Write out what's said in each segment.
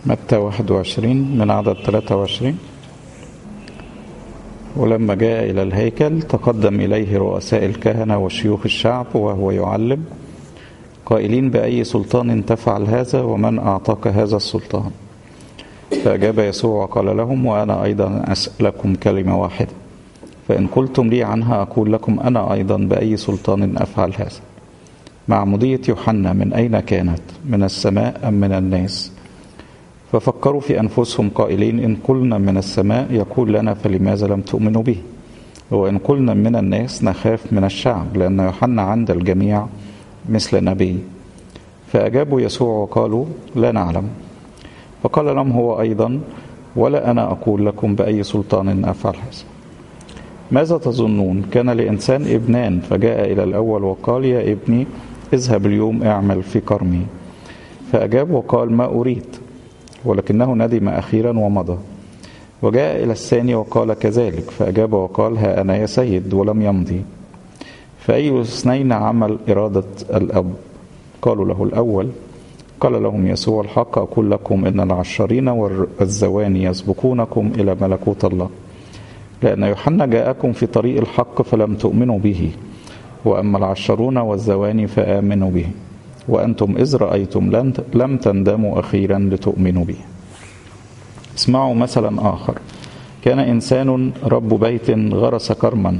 متى 21 من عدد 23 ولما جاء إلى الهيكل تقدم إليه رؤساء الكهنة وشيوخ الشعب وهو يعلم قائلين بأي سلطان تفعل هذا ومن أعطاك هذا السلطان فأجاب يسوع وقال لهم وأنا أيضا أسألكم كلمة واحدة فإن قلتم لي عنها أقول لكم أنا أيضا بأي سلطان أفعل هذا معمودية يوحنا من أين كانت من السماء أم من الناس ففكروا في أنفسهم قائلين إن قلنا من السماء يقول لنا فلماذا لم تؤمنوا به وإن قلنا من الناس نخاف من الشعب لأن يوحنا عند الجميع مثل نبي فأجابوا يسوع وقالوا لا نعلم فقال لهم هو أيضا ولا أنا أقول لكم بأي سلطان أفعل هذا ماذا تظنون كان لإنسان ابنان فجاء إلى الأول وقال يا ابني اذهب اليوم اعمل في كرمي فأجاب وقال ما أريد ولكنه ندم أخيرا ومضى وجاء إلى الثاني وقال كذلك فأجاب وقال ها أنا يا سيد ولم يمضي فأي اثنين عمل إرادة الأب قالوا له الأول قال لهم يسوع الحق أقول لكم إن العشرين والزواني يسبقونكم إلى ملكوت الله لأن يوحنا جاءكم في طريق الحق فلم تؤمنوا به وأما العشرون والزواني فآمنوا به وأنتم إذ رأيتم لم تندموا أخيرا لتؤمنوا به اسمعوا مثلا آخر كان إنسان رب بيت غرس كرما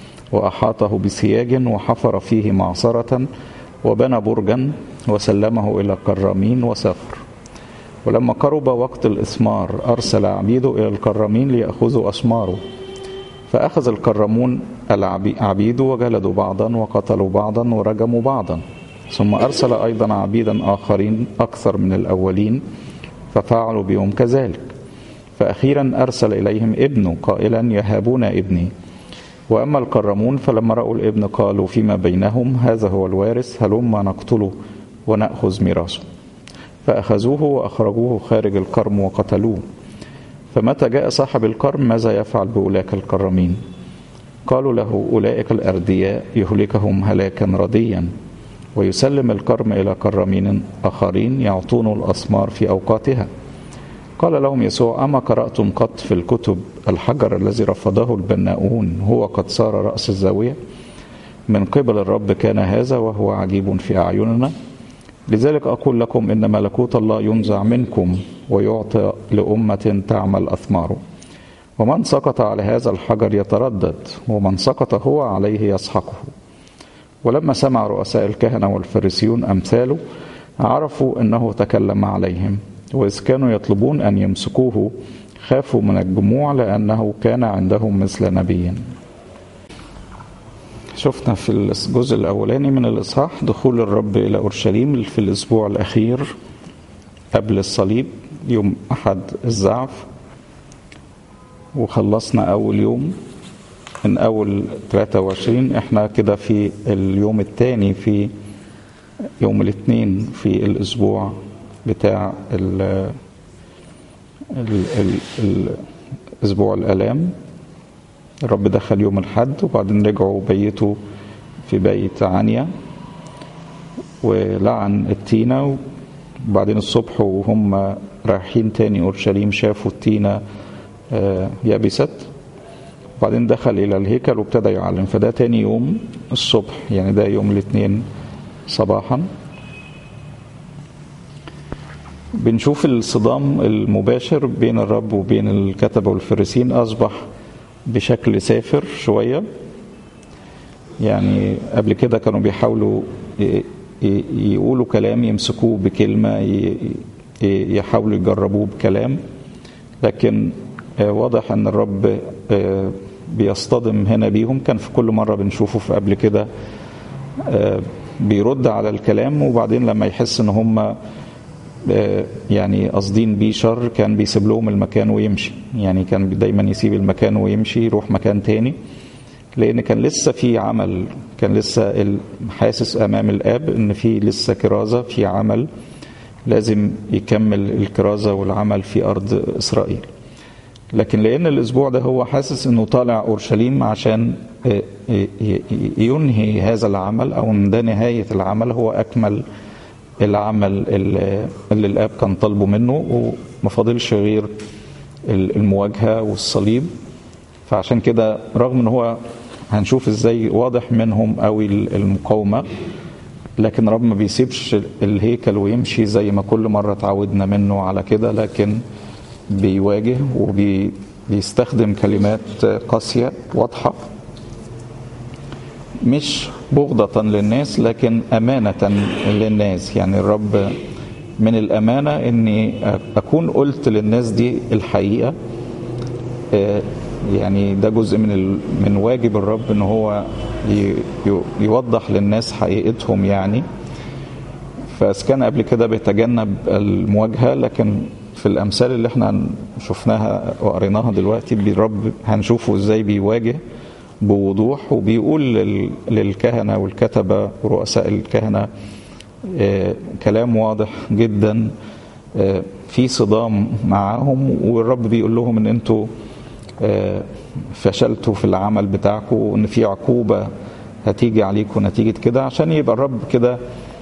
وأحاطه بسياج وحفر فيه معصرة وبنى برجا وسلمه إلى كرامين وسافر ولما قرب وقت الإثمار أرسل عبيده إلى الكرامين ليأخذوا أثماره فأخذ الكرمون العبيد وجلدوا بعضا وقتلوا بعضا ورجموا بعضا ثم أرسل أيضا عبيدا آخرين أكثر من الأولين ففعلوا بهم كذلك فأخيرا أرسل إليهم ابنه قائلا يهابون ابني وأما الكرمون فلما رأوا الابن قالوا فيما بينهم هذا هو الوارث هلما نقتله ونأخذ ميراثه فأخذوه وأخرجوه خارج الكرم وقتلوه فمتى جاء صاحب الكرم ماذا يفعل بأولئك الكرمين قالوا له أولئك الأردياء يهلكهم هلاكا رديا ويسلم الكرم إلى كرمين آخرين يعطون الأثمار في أوقاتها قال لهم يسوع أما قرأتم قط في الكتب الحجر الذي رفضه البناؤون هو قد صار رأس الزاوية من قبل الرب كان هذا وهو عجيب في أعيننا لذلك أقول لكم إن ملكوت الله ينزع منكم ويعطى لأمة تعمل أثماره ومن سقط على هذا الحجر يتردد ومن سقط هو عليه يسحقه ولما سمع رؤساء الكهنة والفريسيون أمثاله عرفوا أنه تكلم عليهم وإذ كانوا يطلبون أن يمسكوه خافوا من الجموع لأنه كان عندهم مثل نبي شفنا في الجزء الأولاني من الإصحاح دخول الرب إلى أورشليم في الأسبوع الأخير قبل الصليب يوم أحد الزعف وخلصنا أول يوم من أول 23 إحنا كده في اليوم الثاني في يوم الاثنين في الأسبوع بتاع ال ال ال الأسبوع الآلام الرب دخل يوم الحد وبعدين رجعوا بيتوا في بيت عنيا ولعن التينة وبعدين الصبح وهم رايحين تاني أورشليم شافوا التينة يبست وبعدين دخل إلى الهيكل وابتدى يعلم فده تاني يوم الصبح يعني ده يوم الاثنين صباحا بنشوف الصدام المباشر بين الرب وبين الكتبة والفريسين أصبح بشكل سافر شوية يعني قبل كده كانوا بيحاولوا يقولوا كلام يمسكوه بكلمة يحاولوا يجربوه بكلام لكن واضح ان الرب بيصطدم هنا بيهم كان في كل مرة بنشوفه في قبل كده بيرد على الكلام وبعدين لما يحس ان هم يعني قاصدين بيه شر كان بيسيب لهم المكان ويمشي يعني كان دايما يسيب المكان ويمشي يروح مكان تاني لان كان لسه في عمل كان لسه حاسس امام الاب ان في لسه كرازه في عمل لازم يكمل الكرازه والعمل في ارض اسرائيل لكن لان الاسبوع ده هو حاسس انه طالع اورشليم عشان ينهي هذا العمل او ان ده نهايه العمل هو اكمل العمل اللي اللي الاب كان طالبه منه وما فاضلش غير المواجهه والصليب فعشان كده رغم ان هو هنشوف ازاي واضح منهم قوي المقاومه لكن رب ما بيسيبش الهيكل ويمشي زي ما كل مره اتعودنا منه على كده لكن بيواجه وبيستخدم كلمات قاسيه واضحه مش بغضة للناس لكن أمانة للناس يعني الرب من الأمانة أني أكون قلت للناس دي الحقيقة يعني ده جزء من من واجب الرب ان هو يوضح للناس حقيقتهم يعني فاذا كان قبل كده بيتجنب المواجهه لكن في الامثال اللي احنا شفناها وقريناها دلوقتي الرب هنشوفه ازاي بيواجه بوضوح وبيقول للكهنه والكتبه ورؤساء الكهنه كلام واضح جدا في صدام معاهم والرب بيقول لهم ان انتوا فشلتوا في العمل بتاعكم وان في عقوبه هتيجي عليكم نتيجه كده عشان يبقى الرب كده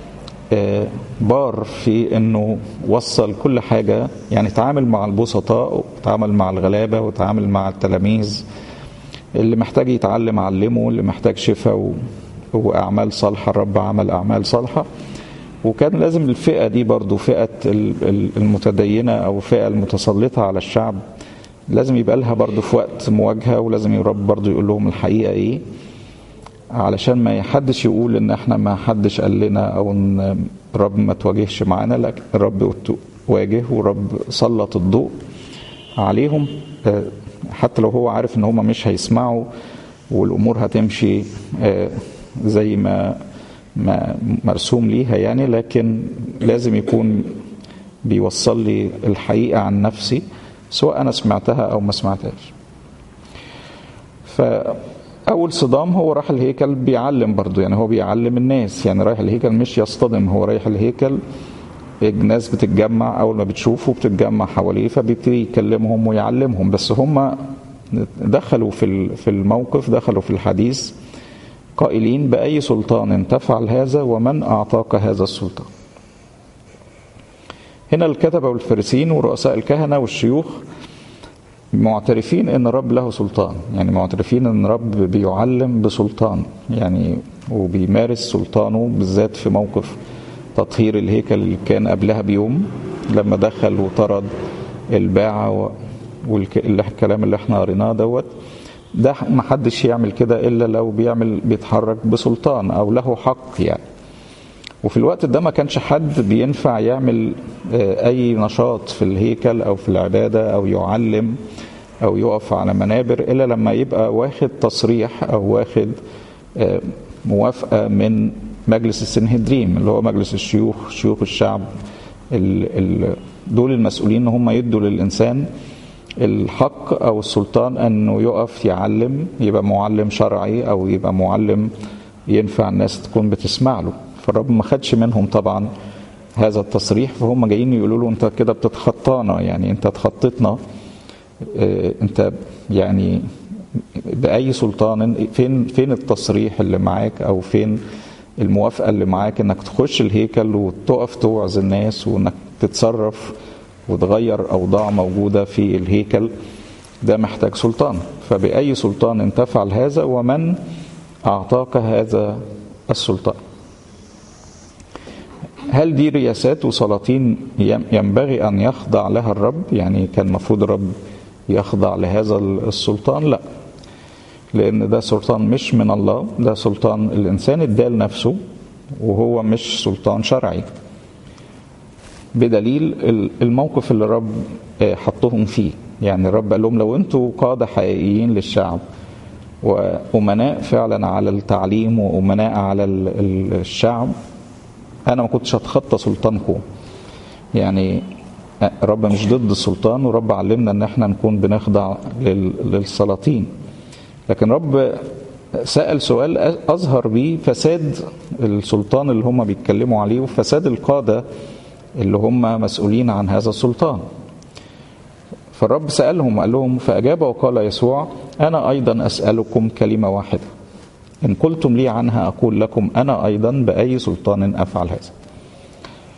بار في انه وصل كل حاجه يعني تعامل مع البسطاء وتعامل مع الغلابه وتعامل مع التلاميذ اللي محتاج يتعلم علمه اللي محتاج شفاء واعمال صالحه الرب عمل اعمال صالحه وكان لازم الفئه دي برضو فئه المتدينه او الفئه المتسلطه على الشعب لازم يبقى لها برضو في وقت مواجهه ولازم الرب برضو يقول لهم الحقيقه ايه علشان ما حدش يقول ان احنا ما حدش قال لنا او ان الرب ما تواجهش معانا لكن الرب واجه والرب سلط الضوء عليهم حتى لو هو عارف ان هم مش هيسمعوا والامور هتمشي زي ما ما مرسوم ليها يعني لكن لازم يكون بيوصل لي الحقيقه عن نفسي سواء انا سمعتها او ما سمعتهاش فاول صدام هو راح الهيكل بيعلم برضو يعني هو بيعلم الناس يعني رايح الهيكل مش يصطدم هو رايح الهيكل الناس بتتجمع اول ما بتشوفه بتتجمع حواليه فبيبتدي يكلمهم ويعلمهم بس هم دخلوا في في الموقف دخلوا في الحديث قائلين باي سلطان تفعل هذا ومن اعطاك هذا السلطان هنا الكتبة والفريسين ورؤساء الكهنة والشيوخ معترفين ان الرب له سلطان يعني معترفين ان الرب بيعلم بسلطان يعني وبيمارس سلطانه بالذات في موقف تطهير الهيكل اللي كان قبلها بيوم لما دخل وطرد الباعة والكلام اللي احنا قريناه دوت ده ما حدش يعمل كده الا لو بيعمل بيتحرك بسلطان او له حق يعني وفي الوقت ده ما كانش حد بينفع يعمل اي نشاط في الهيكل او في العباده او يعلم او يقف على منابر الا لما يبقى واخد تصريح او واخد موافقه من مجلس السنهدريم اللي هو مجلس الشيوخ شيوخ الشعب دول المسؤولين ان هم يدوا للانسان الحق او السلطان انه يقف يعلم يبقى معلم شرعي او يبقى معلم ينفع الناس تكون بتسمع له فالرب ما خدش منهم طبعا هذا التصريح فهم جايين يقولوا له انت كده بتتخطانا يعني انت تخطيتنا اه انت يعني باي سلطان فين فين التصريح اللي معاك او فين الموافقه اللي معاك انك تخش الهيكل وتقف توعظ الناس وانك تتصرف وتغير اوضاع موجوده في الهيكل ده محتاج سلطان فباي سلطان تفعل هذا ومن اعطاك هذا السلطان هل دي رياسات وسلاطين ينبغي ان يخضع لها الرب يعني كان المفروض الرب يخضع لهذا السلطان لا لان ده سلطان مش من الله ده سلطان الانسان اداه لنفسه وهو مش سلطان شرعي بدليل الموقف اللي الرب حطهم فيه يعني الرب قال لهم لو انتوا قاده حقيقيين للشعب وامناء فعلا على التعليم وامناء على الشعب انا ما كنتش هتخطى سلطانكم يعني الرب مش ضد السلطان ورب علمنا ان احنا نكون بنخضع للسلاطين لكن رب سأل سؤال أظهر بيه فساد السلطان اللي هم بيتكلموا عليه وفساد القادة اللي هم مسؤولين عن هذا السلطان فالرب سألهم قال لهم فأجاب وقال يسوع أنا أيضا أسألكم كلمة واحدة إن قلتم لي عنها أقول لكم أنا أيضا بأي سلطان أفعل هذا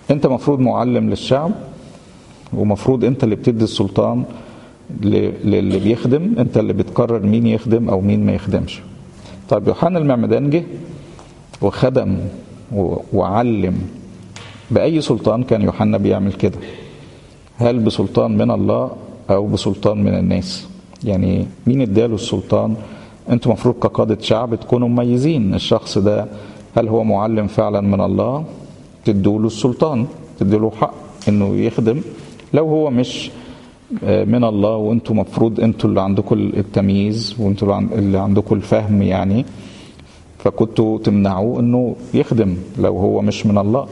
انت مفروض معلم للشعب ومفروض انت اللي بتدي السلطان للي بيخدم انت اللي بتقرر مين يخدم او مين ما يخدمش طيب يوحنا المعمدان جه وخدم وعلم بأي سلطان كان يوحنا بيعمل كده هل بسلطان من الله أو بسلطان من الناس يعني مين اداله السلطان انتوا مفروض كقادة شعب تكونوا مميزين الشخص ده هل هو معلم فعلا من الله تدوله السلطان تدوله حق انه يخدم لو هو مش من الله وانتوا مفروض انتوا اللي عندكم التمييز وانتوا اللي عندكم الفهم يعني فكنتوا تمنعوه انه يخدم لو هو مش من الله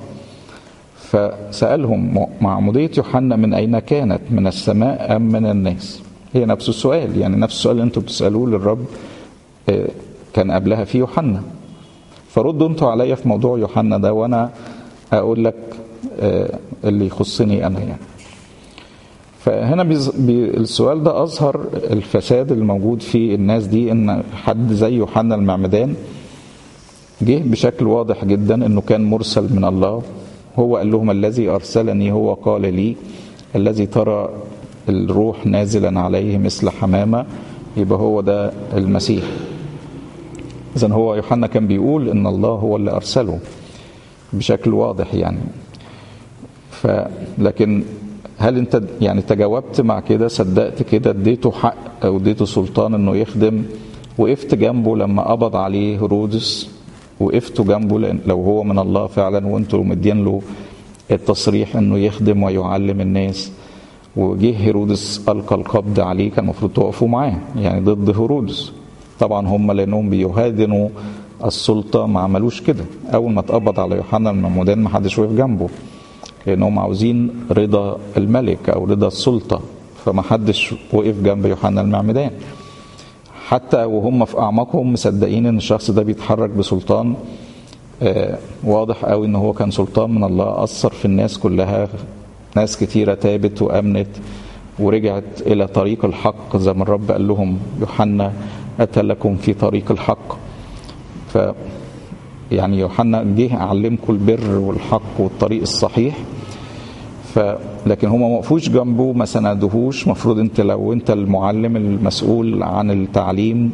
فسألهم معمودية يوحنا من أين كانت من السماء أم من الناس هي نفس السؤال يعني نفس السؤال اللي انتوا بتسألوه للرب كان قبلها في يوحنا فردوا انتوا عليا في موضوع يوحنا ده وانا اقول لك اللي يخصني انا يعني فهنا بيز... بي... السؤال ده اظهر الفساد الموجود في الناس دي ان حد زي يوحنا المعمدان جه بشكل واضح جدا انه كان مرسل من الله هو قال لهم الذي ارسلني هو قال لي الذي ترى الروح نازلا عليه مثل حمامه يبقى هو ده المسيح اذا هو يوحنا كان بيقول ان الله هو اللي ارسله بشكل واضح يعني ف لكن هل انت يعني تجاوبت مع كده صدقت كده اديته حق او اديته سلطان انه يخدم وقفت جنبه لما قبض عليه هرودس وقفتوا جنبه لو هو من الله فعلا وانتوا مدين له التصريح انه يخدم ويعلم الناس وجه هيرودس القى القبض عليه كان المفروض تقفوا معاه يعني ضد هيرودس طبعا هم لانهم بيهادنوا السلطه ما عملوش كده اول ما اتقبض على يوحنا المعمدان ما حدش وقف جنبه لانهم عاوزين رضا الملك او رضا السلطه فما حدش وقف جنب يوحنا المعمدان حتى وهم في اعماقهم مصدقين ان الشخص ده بيتحرك بسلطان آه واضح قوي ان هو كان سلطان من الله اثر في الناس كلها ناس كتيره تابت وامنت ورجعت الى طريق الحق زي ما الرب قال لهم يوحنا اتى لكم في طريق الحق ف يعني يوحنا جه علمكم البر والحق والطريق الصحيح ف لكن هم ما وقفوش جنبه ما سندهوش المفروض انت لو انت المعلم المسؤول عن التعليم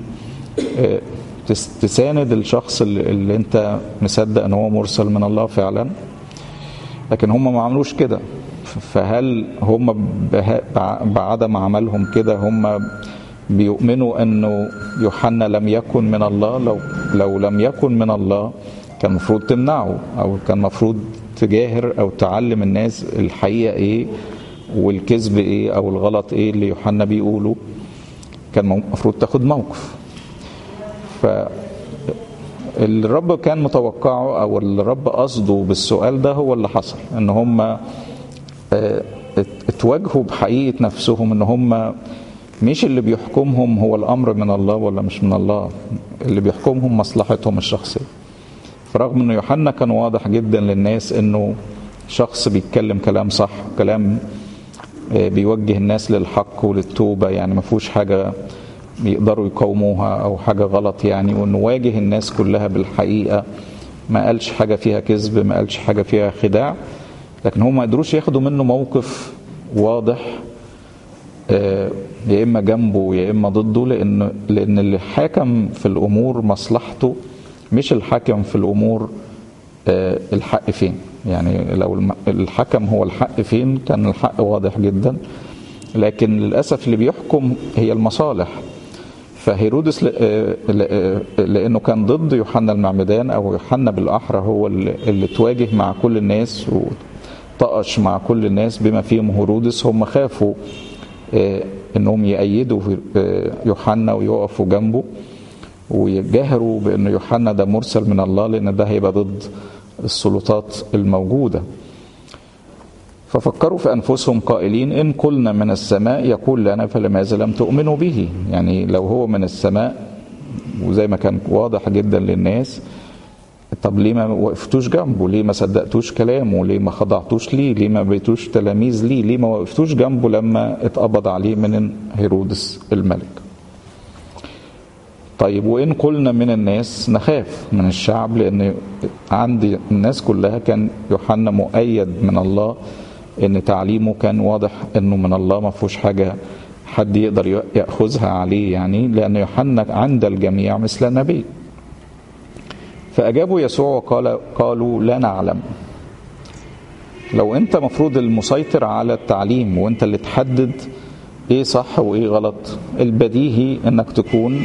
تساند الشخص اللي انت مصدق ان هو مرسل من الله فعلا لكن هم ما عملوش كده فهل هم بعدم عملهم كده هم بيؤمنوا انه يوحنا لم يكن من الله لو لو لم يكن من الله كان المفروض تمنعه او كان المفروض تجاهر او تعلم الناس الحقيقه ايه والكذب ايه او الغلط ايه اللي يوحنا بيقوله كان المفروض تاخد موقف ف الرب كان متوقعه او الرب قصده بالسؤال ده هو اللي حصل ان هم اتواجهوا بحقيقه نفسهم ان هم مش اللي بيحكمهم هو الامر من الله ولا مش من الله اللي بيحكمهم مصلحتهم الشخصيه فرغم ان يوحنا كان واضح جدا للناس انه شخص بيتكلم كلام صح كلام بيوجه الناس للحق وللتوبه يعني ما فيهوش حاجه يقدروا يقاوموها او حاجه غلط يعني وانه واجه الناس كلها بالحقيقه ما قالش حاجه فيها كذب ما قالش حاجه فيها خداع لكن هم ما قدروش ياخدوا منه موقف واضح يا اما جنبه يا اما ضده لان لان اللي حاكم في الامور مصلحته مش الحاكم في الامور الحق فين يعني لو الحكم هو الحق فين كان الحق واضح جدا لكن للاسف اللي بيحكم هي المصالح فهيرودس لانه كان ضد يوحنا المعمدان او يوحنا بالاحرى هو اللي تواجه مع كل الناس وطقش مع كل الناس بما فيهم هيرودس هم خافوا انهم يأيدوا يوحنا ويقفوا جنبه ويجاهروا بان يوحنا ده مرسل من الله لان ده هيبقى ضد السلطات الموجوده ففكروا في انفسهم قائلين ان قلنا من السماء يقول لنا فلماذا لم تؤمنوا به يعني لو هو من السماء وزي ما كان واضح جدا للناس طب ليه ما وقفتوش جنبه ليه ما صدقتوش كلامه ليه ما خضعتوش ليه ليه ما بقيتوش تلاميذ ليه ليه ما وقفتوش جنبه لما اتقبض عليه من هيرودس الملك طيب وإن قلنا من الناس نخاف من الشعب لأن عند الناس كلها كان يوحنا مؤيد من الله إن تعليمه كان واضح إنه من الله ما فيهوش حاجة حد يقدر يأخذها عليه يعني لأن يوحنا عند الجميع مثل نبي فأجابوا يسوع وقال قالوا لا نعلم لو أنت مفروض المسيطر على التعليم وأنت اللي تحدد إيه صح وإيه غلط البديهي إنك تكون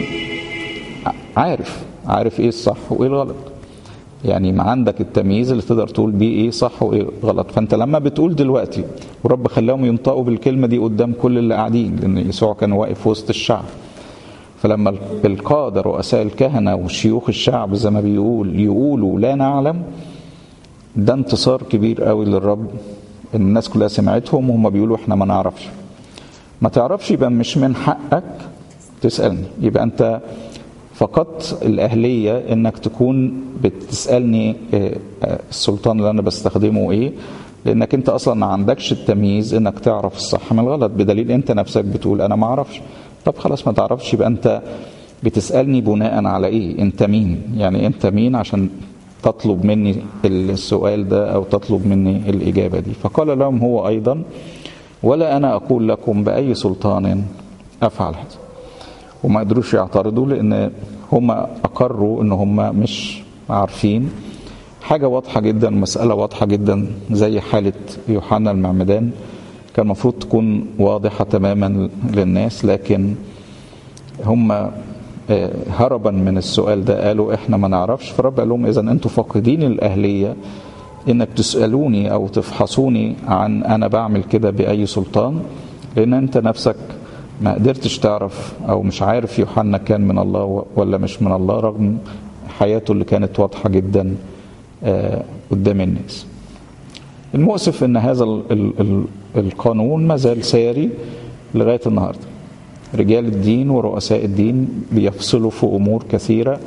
عارف عارف إيه الصح وإيه الغلط يعني ما عندك التمييز اللي تقدر تقول بيه ايه صح وايه غلط فانت لما بتقول دلوقتي ورب خلاهم ينطقوا بالكلمه دي قدام كل اللي قاعدين لان يسوع كان واقف وسط الشعب فلما القاده رؤساء الكهنه وشيوخ الشعب زي ما بيقول يقولوا لا نعلم ده انتصار كبير قوي للرب ان الناس كلها سمعتهم وهم بيقولوا احنا ما نعرفش ما تعرفش يبقى مش من حقك تسالني يبقى انت فقدت الأهلية إنك تكون بتسألني السلطان اللي أنا بستخدمه إيه لأنك أنت أصلا ما عندكش التمييز إنك تعرف الصح من الغلط بدليل أنت نفسك بتقول أنا ما أعرفش طب خلاص ما تعرفش يبقى أنت بتسألني بناء على إيه أنت مين يعني أنت مين عشان تطلب مني السؤال ده أو تطلب مني الإجابة دي فقال لهم هو أيضا ولا أنا أقول لكم بأي سلطان أفعل هذا وما قدروش يعترضوا لان هم اقروا ان هم مش عارفين حاجة واضحة جدا مسألة واضحة جدا زي حالة يوحنا المعمدان كان المفروض تكون واضحة تماما للناس لكن هم هربا من السؤال ده قالوا احنا ما نعرفش فرب قال لهم اذا انتم فاقدين الاهليه انك تسالوني او تفحصوني عن انا بعمل كده باي سلطان لان انت نفسك ما قدرتش تعرف او مش عارف يوحنا كان من الله ولا مش من الله رغم حياته اللي كانت واضحه جدا قدام الناس المؤسف ان هذا القانون ما زال ساري لغايه النهارده رجال الدين ورؤساء الدين بيفصلوا في امور كثيره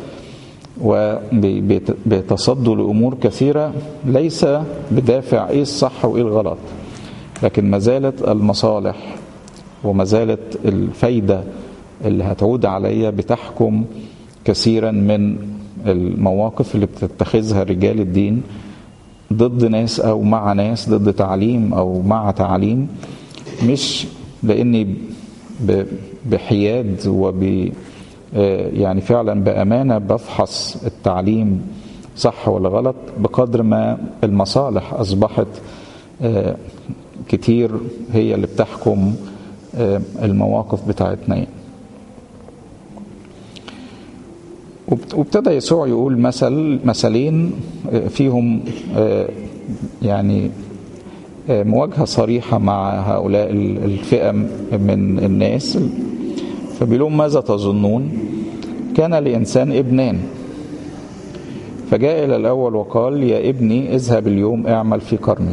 وبيتصدوا لامور كثيره ليس بدافع ايه الصح وايه الغلط لكن ما زالت المصالح وما زالت الفايده اللي هتعود عليا بتحكم كثيرا من المواقف اللي بتتخذها رجال الدين ضد ناس او مع ناس ضد تعليم او مع تعليم مش لاني بحياد وب يعني فعلا بامانه بفحص التعليم صح ولا غلط بقدر ما المصالح اصبحت كتير هي اللي بتحكم المواقف بتاعتنا يعني. وابتدى يسوع يقول مثل مثلين فيهم يعني مواجهه صريحه مع هؤلاء الفئه من الناس فبيقول لهم ماذا تظنون كان لانسان ابنان فجاء الى الاول وقال يا ابني اذهب اليوم اعمل في كرمي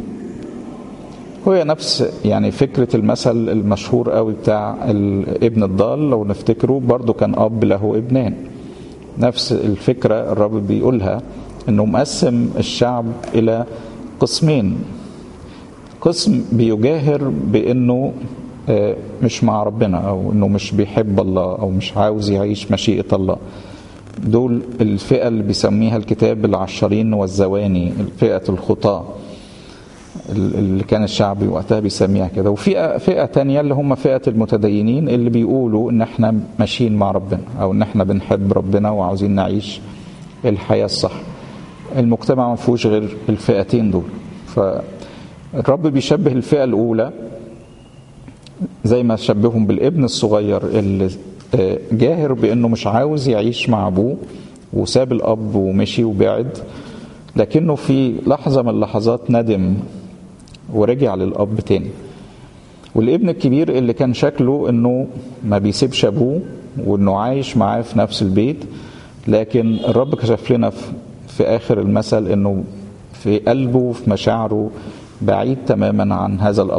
هو نفس يعني فكرة المثل المشهور قوي بتاع الابن الضال لو نفتكره برضو كان أب له ابنان نفس الفكرة الرب بيقولها انه مقسم الشعب الى قسمين قسم بيجاهر بانه مش مع ربنا او انه مش بيحب الله او مش عاوز يعيش مشيئة الله دول الفئة اللي بيسميها الكتاب العشرين والزواني فئة الخطاة اللي كان الشعب وقتها بيسميها كده وفئة فئة تانية اللي هم فئة المتدينين اللي بيقولوا ان احنا ماشيين مع ربنا او ان احنا بنحب ربنا وعاوزين نعيش الحياة الصح المجتمع ما فيهوش غير الفئتين دول فالرب بيشبه الفئة الأولى زي ما شبههم بالابن الصغير اللي جاهر بانه مش عاوز يعيش مع ابوه وساب الاب ومشي وبعد لكنه في لحظه من اللحظات ندم ورجع للاب تاني والابن الكبير اللي كان شكله انه ما بيسيبش ابوه وانه عايش معاه في نفس البيت لكن الرب كشف لنا في اخر المثل انه في قلبه وفي مشاعره بعيد تماما عن هذا الاب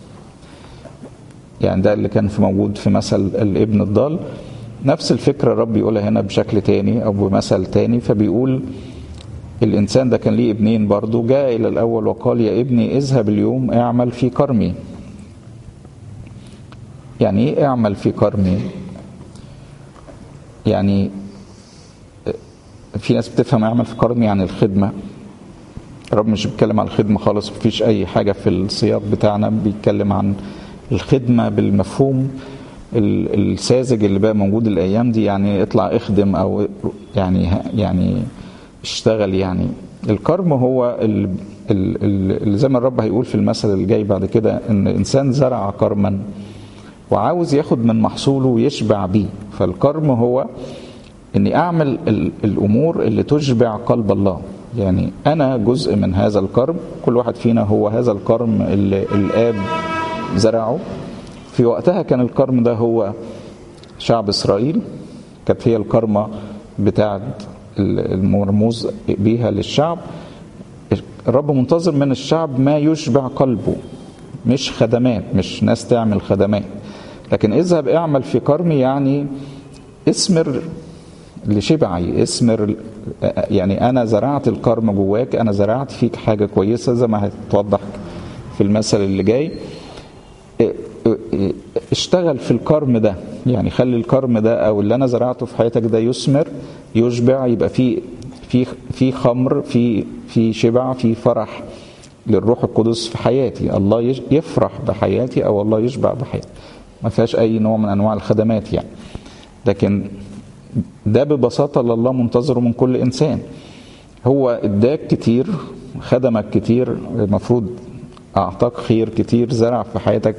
يعني ده اللي كان في موجود في مثل الابن الضال نفس الفكرة الرب يقولها هنا بشكل تاني أو بمثل تاني فبيقول الإنسان ده كان ليه ابنين برضه جاء إلى الأول وقال يا ابني اذهب اليوم اعمل في كرمي يعني إيه اعمل في كرمي يعني في ناس بتفهم اعمل في كرم يعني الخدمه الرب مش بيتكلم عن الخدمه خالص مفيش اي حاجه في السياق بتاعنا بيتكلم عن الخدمه بالمفهوم الساذج اللي بقى موجود الايام دي يعني اطلع اخدم او يعني يعني اشتغل يعني الكرم هو اللي زي ما الرب هيقول في المثل اللي جاي بعد كده ان انسان زرع كرما وعاوز ياخد من محصوله ويشبع بيه فالكرم هو اني اعمل الامور اللي تشبع قلب الله يعني انا جزء من هذا الكرم كل واحد فينا هو هذا الكرم اللي الاب زرعه في وقتها كان الكرم ده هو شعب اسرائيل كانت هي الكرمه بتاعه المرموز بيها للشعب الرب منتظر من الشعب ما يشبع قلبه مش خدمات مش ناس تعمل خدمات لكن اذهب اعمل في كرمي يعني اسمر لشبعي اسمر يعني انا زرعت الكرم جواك انا زرعت فيك حاجه كويسه زي ما هتوضح في المثل اللي جاي اشتغل في الكرم ده يعني خلي الكرم ده او اللي انا زرعته في حياتك ده يثمر يشبع يبقى في في في خمر في في شبع في فرح للروح القدس في حياتي الله يفرح بحياتي او الله يشبع بحياتي ما فيهاش اي نوع من انواع الخدمات يعني لكن ده ببساطة الله منتظره من كل إنسان هو اداك كتير خدمك كتير المفروض أعطاك خير كتير زرع في حياتك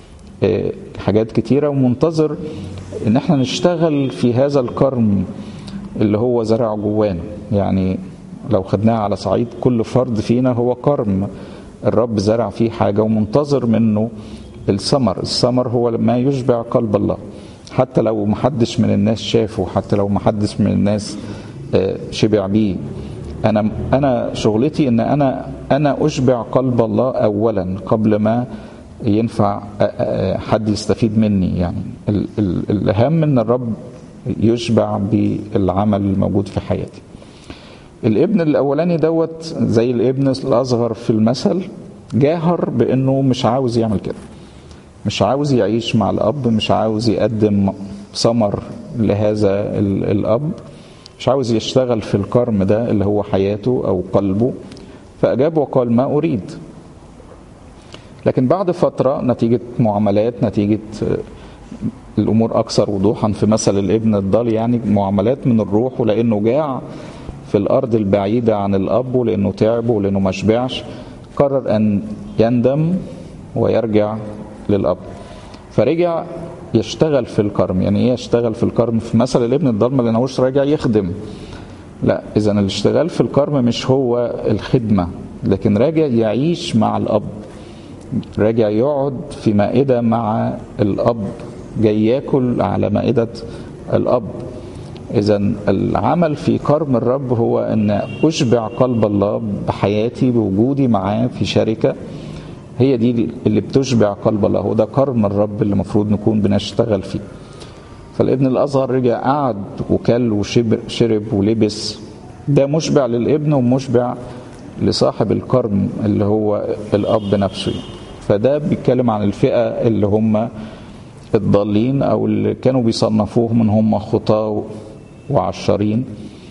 حاجات كتيرة ومنتظر إن احنا نشتغل في هذا الكرم اللي هو زرع جوانا يعني لو خدناها على صعيد كل فرد فينا هو كرم الرب زرع فيه حاجة ومنتظر منه الثمر الثمر هو ما يشبع قلب الله حتى لو محدش من الناس شافه حتى لو محدش من الناس شبع بيه انا انا شغلتي ان انا انا اشبع قلب الله اولا قبل ما ينفع حد يستفيد مني يعني الاهم ان الرب يشبع بالعمل الموجود في حياتي الابن الاولاني دوت زي الابن الاصغر في المثل جاهر بانه مش عاوز يعمل كده مش عاوز يعيش مع الاب مش عاوز يقدم ثمر لهذا الاب مش عاوز يشتغل في الكرم ده اللي هو حياته او قلبه فاجاب وقال ما اريد لكن بعد فتره نتيجه معاملات نتيجه الامور اكثر وضوحا في مثل الابن الضال يعني معاملات من الروح ولانه جاع في الارض البعيده عن الاب ولانه تعب ولانه ما شبعش قرر ان يندم ويرجع للاب فرجع يشتغل في الكرم يعني ايه يشتغل في الكرم في مثل الابن الضال ما لقيناهوش راجع يخدم لا اذا الاشتغال في الكرم مش هو الخدمه لكن راجع يعيش مع الاب راجع يقعد في مائده مع الاب جاي ياكل على مائده الاب اذا العمل في كرم الرب هو ان اشبع قلب الله بحياتي بوجودي معاه في شركه هي دي اللي بتشبع قلب الله وده كرم الرب اللي المفروض نكون بنشتغل فيه فالابن الاصغر رجع قعد وكل وشرب ولبس ده مشبع للابن ومشبع لصاحب الكرم اللي هو الاب نفسه فده بيتكلم عن الفئه اللي هم الضالين او اللي كانوا بيصنفوهم ان هم خطاه وعشرين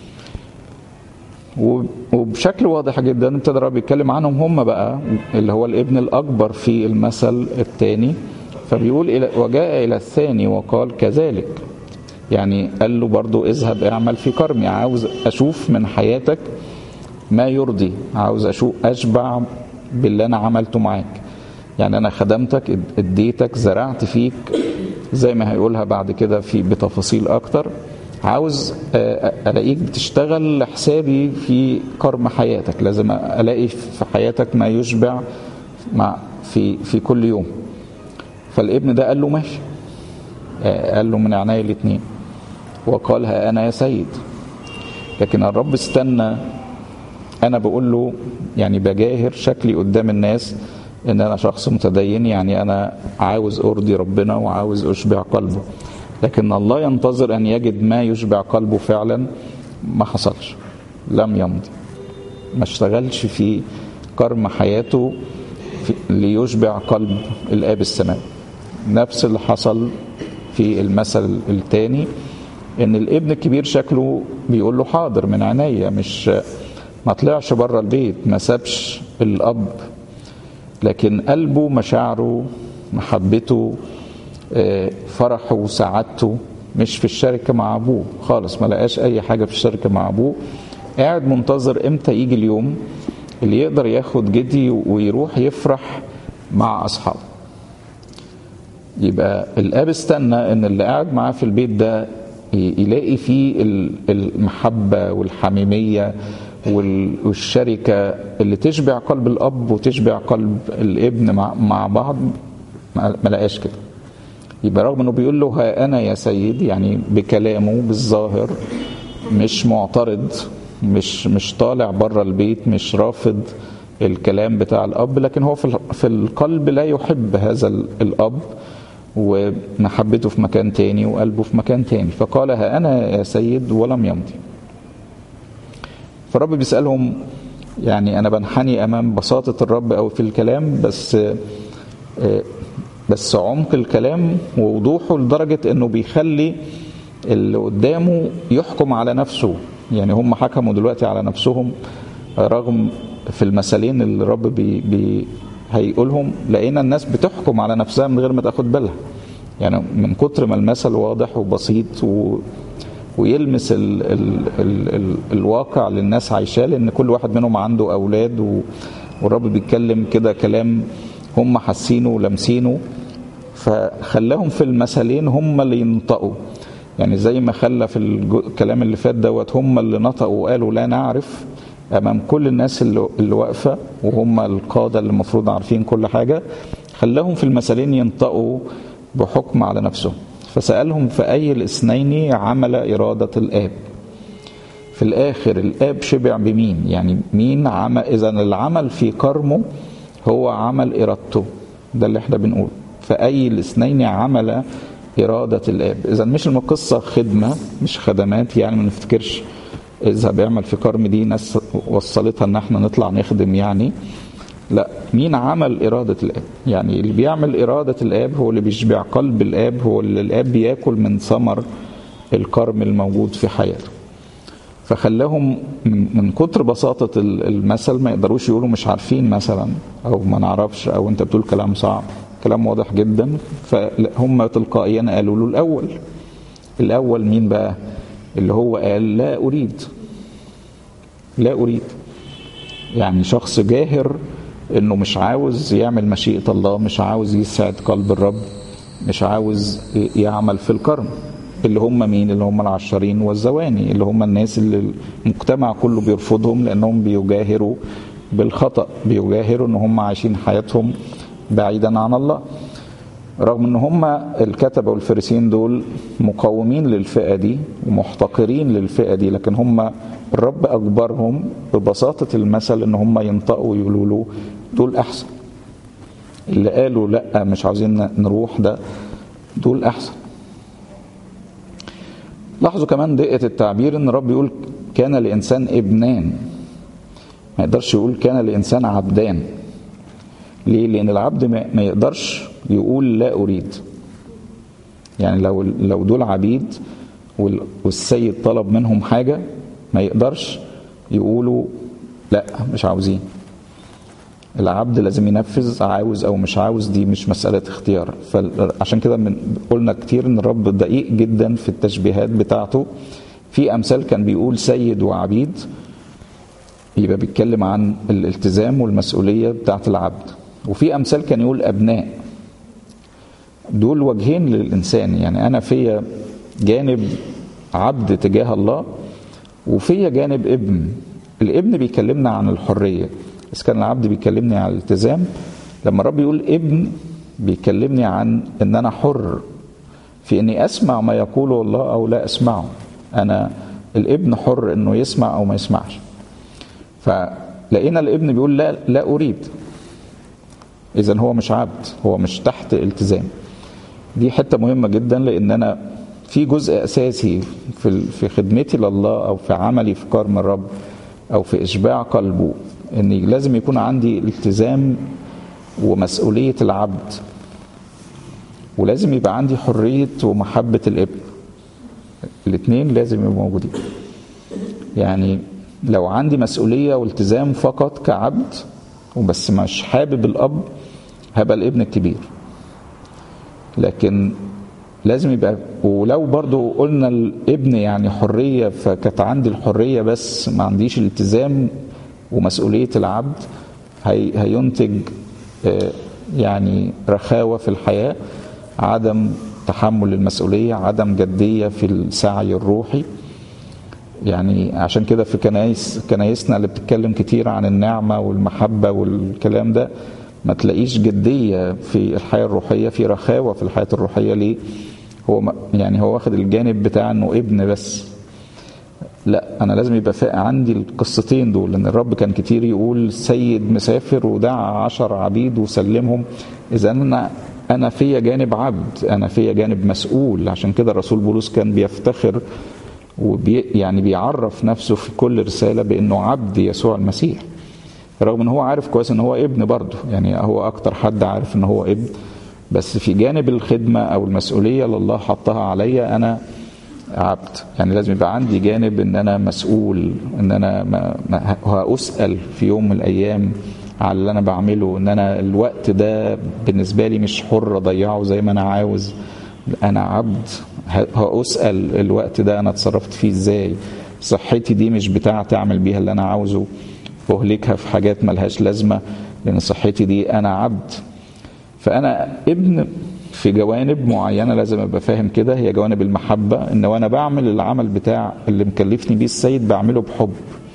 وبشكل واضح جدا ابتدى الرب يتكلم عنهم هم بقى اللي هو الابن الاكبر في المثل الثاني فبيقول إلى وجاء الى الثاني وقال كذلك يعني قال له برضو اذهب اعمل في كرمي عاوز اشوف من حياتك ما يرضي عاوز اشوف اشبع باللي انا عملته معاك يعني انا خدمتك اديتك زرعت فيك زي ما هيقولها بعد كده في بتفاصيل اكتر عاوز الاقيك بتشتغل لحسابي في كرم حياتك لازم الاقي في حياتك ما يشبع مع في في كل يوم فالابن ده قال له ماشي قال له من عينيا الاثنين وقال ها انا يا سيد لكن الرب استنى انا بقول له يعني بجاهر شكلي قدام الناس ان انا شخص متدين يعني انا عاوز ارضي ربنا وعاوز اشبع قلبه لكن الله ينتظر ان يجد ما يشبع قلبه فعلا ما حصلش لم يمضي ما اشتغلش في كرم حياته في ليشبع قلب الاب السماوي نفس اللي حصل في المثل الثاني ان الابن الكبير شكله بيقول له حاضر من عينيا مش ما طلعش بره البيت ما سابش الاب لكن قلبه مشاعره محبته فرحه وسعادته مش في الشركة مع أبوه خالص ما لقاش أي حاجة في الشركة مع أبوه قاعد منتظر إمتى يجي اليوم اللي يقدر ياخد جدي ويروح يفرح مع أصحابه يبقى الأب استنى إن اللي قاعد معاه في البيت ده يلاقي فيه المحبة والحميمية والشركة اللي تشبع قلب الأب وتشبع قلب الابن مع بعض ما لقاش كده يبقى رغم انه بيقول له ها انا يا سيد يعني بكلامه بالظاهر مش معترض مش مش طالع بره البيت مش رافض الكلام بتاع الاب لكن هو في في القلب لا يحب هذا الاب ومحبته في مكان تاني وقلبه في مكان تاني فقال ها انا يا سيد ولم يمضي فالرب بيسالهم يعني انا بنحني امام بساطه الرب او في الكلام بس بس عمق الكلام ووضوحه لدرجة انه بيخلي اللي قدامه يحكم على نفسه يعني هم حكموا دلوقتي على نفسهم رغم في المثلين اللي الرب بي بي هيقولهم لقينا الناس بتحكم على نفسها من غير ما تاخد بالها يعني من كتر ما المثل واضح وبسيط و ويلمس ال ال ال ال الواقع اللي الناس عايشاه لان كل واحد منهم عنده اولاد و والرب بيتكلم كده كلام هم حاسينه ولامسينه فخلاهم في المثلين هم اللي ينطقوا يعني زي ما خلى في الكلام اللي فات دوت هم اللي نطقوا وقالوا لا نعرف امام كل الناس اللي, اللي واقفه وهم القاده اللي المفروض عارفين كل حاجه خلاهم في المثلين ينطقوا بحكم على نفسهم فسالهم في اي الاثنين عمل اراده الاب في الاخر الاب شبع بمين يعني مين عمل اذا العمل في كرمه هو عمل ارادته ده اللي احنا بنقوله فأي الاثنين عمل إرادة الآب إذا مش القصة خدمة مش خدمات يعني ما نفتكرش إذا بيعمل في كرم دي ناس وصلتها إن احنا نطلع نخدم يعني لا مين عمل إرادة الآب يعني اللي بيعمل إرادة الآب هو اللي بيشبع قلب الآب هو اللي الآب بياكل من ثمر الكرم الموجود في حياته فخلاهم من كتر بساطة المثل ما يقدروش يقولوا مش عارفين مثلا أو ما نعرفش أو أنت بتقول كلام صعب كلام واضح جدا فهم تلقائيا قالوا له الأول الأول مين بقى اللي هو قال لا أريد لا أريد يعني شخص جاهر انه مش عاوز يعمل مشيئة الله مش عاوز يسعد قلب الرب مش عاوز يعمل في الكرم اللي هم مين اللي هم العشرين والزواني اللي هم الناس اللي المجتمع كله بيرفضهم لانهم بيجاهروا بالخطأ بيجاهروا ان هم عايشين حياتهم بعيدا عن الله رغم ان هم الكتبة والفريسين دول مقاومين للفئة دي ومحتقرين للفئة دي لكن هم الرب اجبرهم ببساطة المثل ان هم ينطقوا ويقولوا له دول احسن اللي قالوا لا مش عاوزين نروح ده دول احسن لاحظوا كمان دقة التعبير ان الرب يقول كان لإنسان ابنان ما يقدرش يقول كان لإنسان عبدان ليه؟ لأن العبد ما يقدرش يقول لا أريد يعني لو لو دول عبيد والسيد طلب منهم حاجة ما يقدرش يقولوا لا مش عاوزين العبد لازم ينفذ عاوز او مش عاوز دي مش مسألة اختيار فعشان كده من قلنا كتير ان الرب دقيق جدا في التشبيهات بتاعته في امثال كان بيقول سيد وعبيد يبقى بيتكلم عن الالتزام والمسؤولية بتاعت العبد وفي امثال كان يقول ابناء دول وجهين للانسان يعني انا فيا جانب عبد تجاه الله وفيا جانب ابن الابن بيكلمنا عن الحريه بس كان العبد بيكلمني عن الالتزام لما الرب يقول ابن بيكلمني عن ان انا حر في اني اسمع ما يقوله الله او لا اسمعه انا الابن حر انه يسمع او ما يسمعش فلقينا الابن بيقول لا لا اريد اذا هو مش عبد هو مش تحت التزام دي حته مهمه جدا لان انا في جزء اساسي في في خدمتي لله او في عملي في كرم الرب او في اشباع قلبه ان لازم يكون عندي التزام ومسؤوليه العبد ولازم يبقى عندي حريه ومحبه الابن الاثنين لازم يبقوا موجودين يعني لو عندي مسؤولية والتزام فقط كعبد وبس مش حابب الأب هبقى الابن الكبير لكن لازم يبقى ولو برضو قلنا الابن يعني حرية فكانت عندي الحرية بس ما عنديش الالتزام ومسؤولية العبد هي هينتج يعني رخاوة في الحياة عدم تحمل المسؤولية عدم جدية في السعي الروحي يعني عشان كده في كنايس كنايسنا اللي بتتكلم كتير عن النعمة والمحبة والكلام ده ما تلاقيش جدية في الحياة الروحية في رخاوة في الحياة الروحية ليه هو يعني هو واخد الجانب بتاع انه ابن بس لا انا لازم يبقى عندي القصتين دول لان الرب كان كتير يقول سيد مسافر ودعا عشر عبيد وسلمهم اذا انا انا فيا جانب عبد انا فيا جانب مسؤول عشان كده الرسول بولس كان بيفتخر وبي يعني بيعرف نفسه في كل رساله بانه عبد يسوع المسيح رغم ان هو عارف كويس ان هو ابن برضه يعني هو اكتر حد عارف ان هو ابن بس في جانب الخدمه او المسؤوليه اللي الله حطها عليا انا عبد يعني لازم يبقى عندي جانب ان انا مسؤول ان انا ما ما هاسال في يوم من الايام على اللي انا بعمله ان انا الوقت ده بالنسبه لي مش حر اضيعه زي ما انا عاوز انا عبد هاسال الوقت ده انا اتصرفت فيه ازاي صحتي دي مش بتاع تعمل بيها اللي انا عاوزه اهلكها في حاجات ملهاش لازمه لان صحتي دي انا عبد فانا ابن في جوانب معينه لازم ابقى فاهم كده هي جوانب المحبه ان وانا بعمل العمل بتاع اللي مكلفني بيه السيد بعمله بحب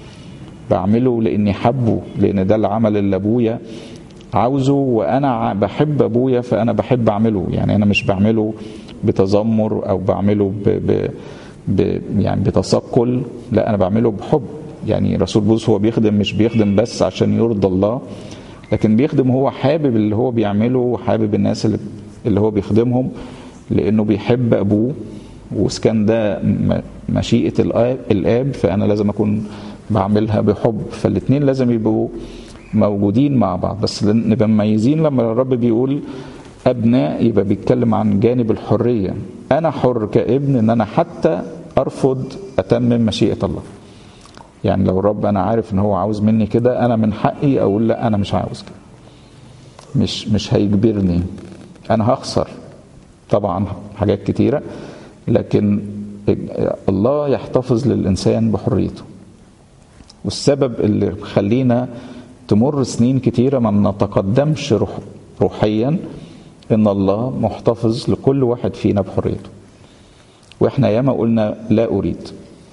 بعمله لاني حبه لان ده العمل اللي ابويا عاوزه وانا بحب ابويا فانا بحب اعمله يعني انا مش بعمله بتذمر او بعمله ب ب ب يعني بتثقل لا انا بعمله بحب يعني رسول بولس هو بيخدم مش بيخدم بس عشان يرضى الله لكن بيخدم هو حابب اللي هو بيعمله وحابب الناس اللي اللي هو بيخدمهم لانه بيحب ابوه وكان ده مشيئه الاب الاب فانا لازم اكون بعملها بحب فالاثنين لازم يبقوا موجودين مع بعض بس نبقى مميزين لما الرب بيقول ابناء يبقى بيتكلم عن جانب الحريه انا حر كابن ان انا حتى ارفض اتمم مشيئه الله يعني لو الرب انا عارف ان هو عاوز مني كده انا من حقي اقول لا انا مش عاوز كده مش مش هيجبرني انا هخسر طبعا حاجات كتيره لكن الله يحتفظ للانسان بحريته والسبب اللي خلينا تمر سنين كتيره ما نتقدمش روح روحيا ان الله محتفظ لكل واحد فينا بحريته واحنا ياما قلنا لا اريد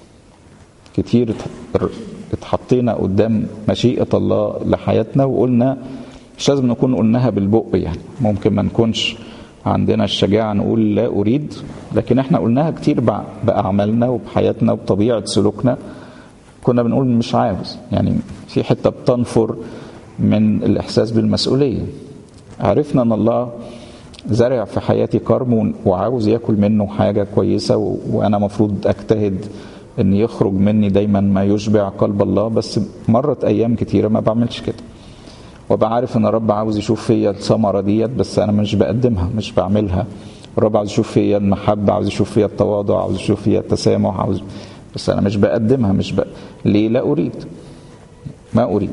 كتير اتحطينا قدام مشيئه الله لحياتنا وقلنا مش لازم نكون قلناها بالبق يعني ممكن ما نكونش عندنا الشجاعة نقول لا أريد لكن احنا قلناها كتير بأعمالنا وبحياتنا وبطبيعة سلوكنا كنا بنقول مش عاوز يعني في حتة بتنفر من الإحساس بالمسؤولية عرفنا أن الله زرع في حياتي كرم وعاوز ياكل منه حاجة كويسة وأنا مفروض أجتهد أن يخرج مني دايما ما يشبع قلب الله بس مرت أيام كتيرة ما بعملش كده وابقى عارف ان الرب عاوز يشوف فيا الثمره ديت بس انا مش بقدمها مش بعملها الرب عاوز يشوف فيا المحبه عاوز يشوف فيا التواضع عاوز يشوف فيا التسامح عاوز بس انا مش بقدمها مش ب... ليه لا اريد ما اريد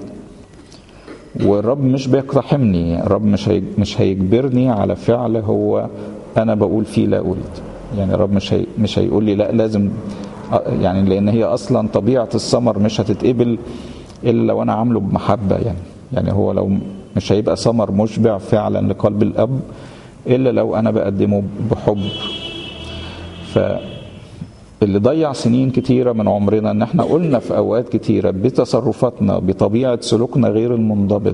والرب مش بيقتحمني الرب مش هي... مش هيجبرني على فعل هو انا بقول فيه لا اريد يعني الرب مش هي... مش هيقول لي لا لازم يعني لان هي اصلا طبيعه الثمر مش هتتقبل الا لو انا عامله بمحبه يعني يعني هو لو مش هيبقى ثمر مشبع فعلا لقلب الاب الا لو انا بقدمه بحب ف اللي ضيع سنين كتيرة من عمرنا ان احنا قلنا في اوقات كتيرة بتصرفاتنا بطبيعة سلوكنا غير المنضبط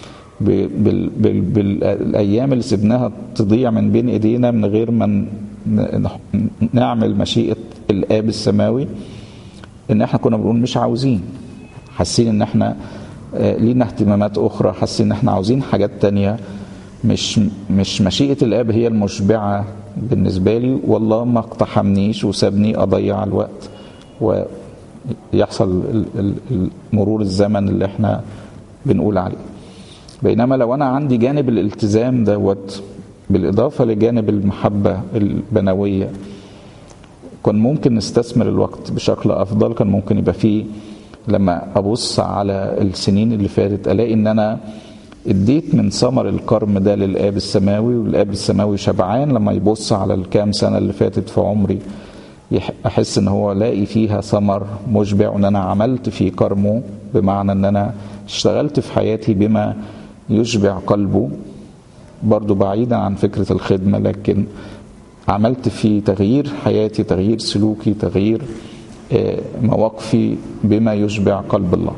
بالايام اللي سبناها تضيع من بين ايدينا من غير ما نعمل مشيئة الاب السماوي ان احنا كنا بنقول مش عاوزين حاسين ان احنا لينا اهتمامات اخرى حاسين ان احنا عاوزين حاجات تانية مش مش مشيئه الاب هي المشبعه بالنسبه لي والله ما اقتحمنيش وسابني اضيع الوقت ويحصل مرور الزمن اللي احنا بنقول عليه بينما لو انا عندي جانب الالتزام دوت بالاضافه لجانب المحبه البنويه كان ممكن نستثمر الوقت بشكل افضل كان ممكن يبقى فيه لما ابص على السنين اللي فاتت الاقي ان انا اديت من ثمر الكرم ده للاب السماوي والاب السماوي شبعان لما يبص على الكام سنه اللي فاتت في عمري احس ان هو لاقي فيها ثمر مشبع وان انا عملت في كرمه بمعنى ان انا اشتغلت في حياتي بما يشبع قلبه برضو بعيدا عن فكره الخدمه لكن عملت في تغيير حياتي تغيير سلوكي تغيير مواقفي بما يشبع قلب الله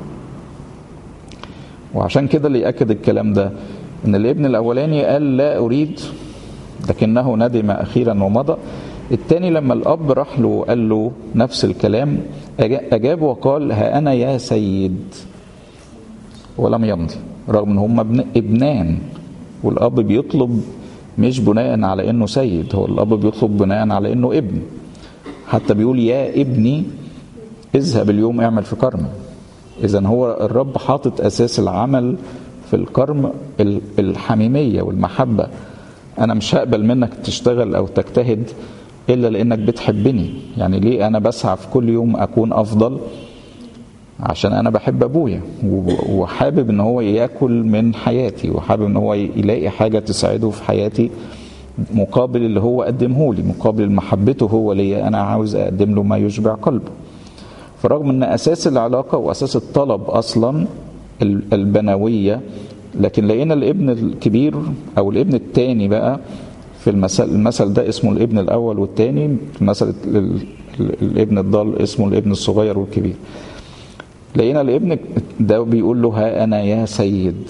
وعشان كده اللي يأكد الكلام ده ان الابن الاولاني قال لا اريد لكنه ندم اخيرا ومضى التاني لما الاب راح له وقال له نفس الكلام اجاب وقال ها انا يا سيد ولم يمضي رغم ان هم ابن ابنان والاب بيطلب مش بناء على انه سيد هو الاب بيطلب بناء على انه ابن حتى بيقول يا ابني اذهب اليوم اعمل في كرم اذا هو الرب حاطط اساس العمل في الكرم الحميميه والمحبه انا مش هقبل منك تشتغل او تجتهد الا لانك بتحبني يعني ليه انا بسعى في كل يوم اكون افضل عشان انا بحب ابويا وحابب ان هو ياكل من حياتي وحابب ان هو يلاقي حاجه تساعده في حياتي مقابل اللي هو قدمه لي مقابل محبته هو ليا انا عاوز اقدم له ما يشبع قلبه فرغم ان اساس العلاقه واساس الطلب اصلا البنويه لكن لقينا الابن الكبير او الابن الثاني بقى في المثل المثل ده اسمه الابن الاول والثاني المثل الابن الضال اسمه الابن الصغير والكبير لقينا الابن ده بيقول له ها انا يا سيد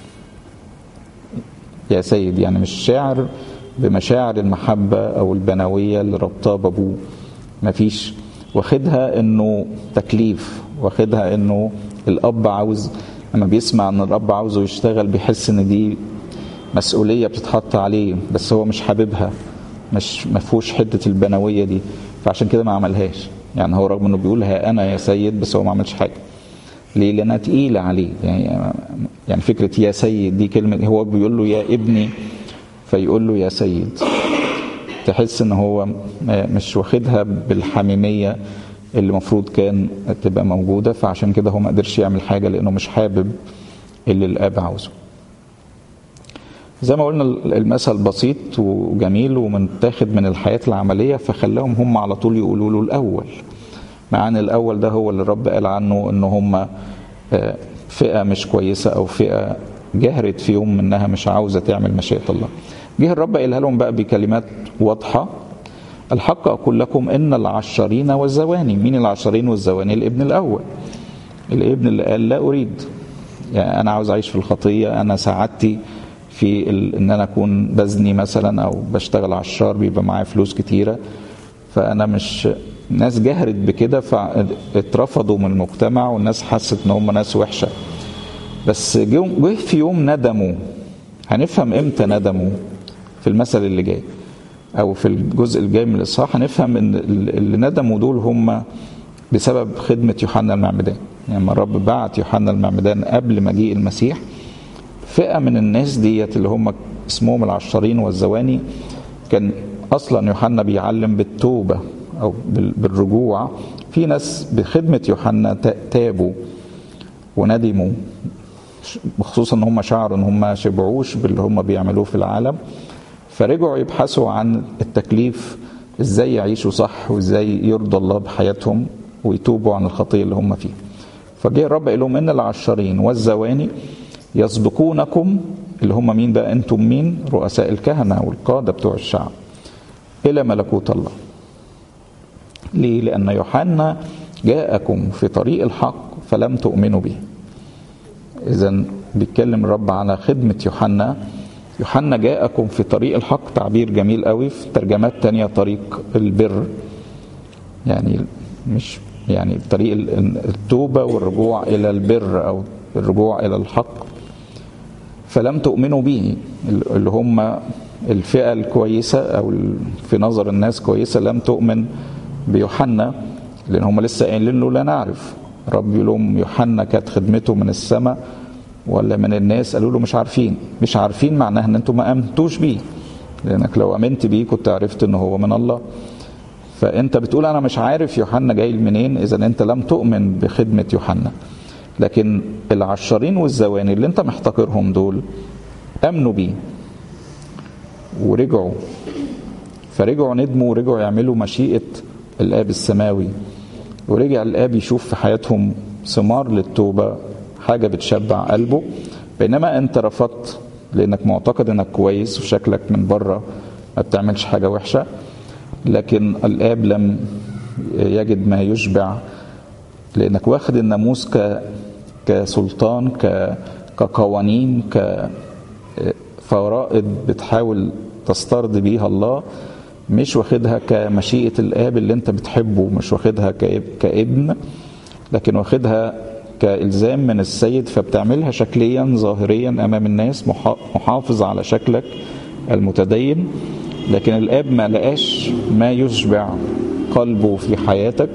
يا سيد يعني مش شاعر بمشاعر المحبة أو البنوية اللي ربطها بأبوه مفيش واخدها إنه تكليف واخدها إنه الأب عاوز لما بيسمع إن الأب عاوزه يشتغل بيحس إن دي مسؤولية بتتحط عليه بس هو مش حاببها مش مفهوش حتة البنوية دي فعشان كده ما عملهاش يعني هو رغم إنه بيقول ها أنا يا سيد بس هو ما عملش حاجة ليه؟ لأنها تقيلة عليه يعني يعني فكرة يا سيد دي كلمة هو بيقول له يا ابني فيقول له يا سيد تحس ان هو مش واخدها بالحميميه اللي المفروض كان تبقى موجوده فعشان كده هو ما قدرش يعمل حاجه لانه مش حابب اللي الاب عاوزه زي ما قلنا المثل بسيط وجميل ومتاخد من الحياه العمليه فخلاهم هم على طول يقولوا له الاول مع ان الاول ده هو اللي الرب قال عنه ان هم فئه مش كويسه او فئه جهرت في يوم انها مش عاوزه تعمل مشيئه الله جه الرب قالها لهم بقى بكلمات واضحه الحق اقول لكم ان العشرين والزواني مين العشرين والزواني الابن الاول الابن اللي قال لا اريد يعني انا عاوز اعيش في الخطيه انا سعادتي في ال... ان انا اكون بزني مثلا او بشتغل عشار بيبقى معايا فلوس كتيره فانا مش ناس جهرت بكده فاترفضوا من المجتمع والناس حست ان هم ناس وحشه بس جه في يوم ندموا هنفهم امتى ندموا في المثل اللي جاي او في الجزء الجاي من الاصحاح هنفهم ان اللي ندموا دول هم بسبب خدمه يوحنا المعمدان يعني لما الرب بعت يوحنا المعمدان قبل مجيء المسيح فئه من الناس ديت اللي هم اسمهم العشرين والزواني كان اصلا يوحنا بيعلم بالتوبه او بالرجوع في ناس بخدمه يوحنا تابوا وندموا بخصوصا ان هم شعروا ان هم ما شبعوش باللي هم بيعملوه في العالم فرجعوا يبحثوا عن التكليف ازاي يعيشوا صح وازاي يرضى الله بحياتهم ويتوبوا عن الخطيه اللي هم فيها فجاء الرب قال لهم ان العشرين والزواني يسبقونكم اللي هم مين بقى انتم مين رؤساء الكهنه والقاده بتوع الشعب الى ملكوت الله ليه لان يوحنا جاءكم في طريق الحق فلم تؤمنوا به اذا بيتكلم الرب على خدمه يوحنا يوحنا جاءكم في طريق الحق تعبير جميل قوي في ترجمات تانية طريق البر يعني مش يعني طريق التوبة والرجوع إلى البر أو الرجوع إلى الحق فلم تؤمنوا به اللي هم الفئة الكويسة أو في نظر الناس كويسة لم تؤمن بيوحنا لأن هم لسه قايلين له لا نعرف رب يقول لهم يوحنا كانت خدمته من السماء ولا من الناس قالوا له مش عارفين مش عارفين معناها ان انتم ما امنتوش بيه لانك لو امنت بيه كنت عرفت ان هو من الله فانت بتقول انا مش عارف يوحنا جاي منين اذا انت لم تؤمن بخدمه يوحنا لكن العشارين والزواني اللي انت محتقرهم دول امنوا بيه ورجعوا فرجعوا ندموا ورجعوا يعملوا مشيئه الاب السماوي ورجع الاب يشوف في حياتهم ثمار للتوبه حاجه بتشبع قلبه بينما انت رفضت لانك معتقد انك كويس وشكلك من بره ما بتعملش حاجه وحشه لكن الاب لم يجد ما يشبع لانك واخد الناموس ك كسلطان ك كقوانين كفرائض بتحاول تسترضي بيها الله مش واخدها كمشيئة الآب اللي أنت بتحبه مش واخدها كإب كابن لكن واخدها كإلزام من السيد فبتعملها شكليا ظاهريا أمام الناس محافظ على شكلك المتدين لكن الآب ما لقاش ما يشبع قلبه في حياتك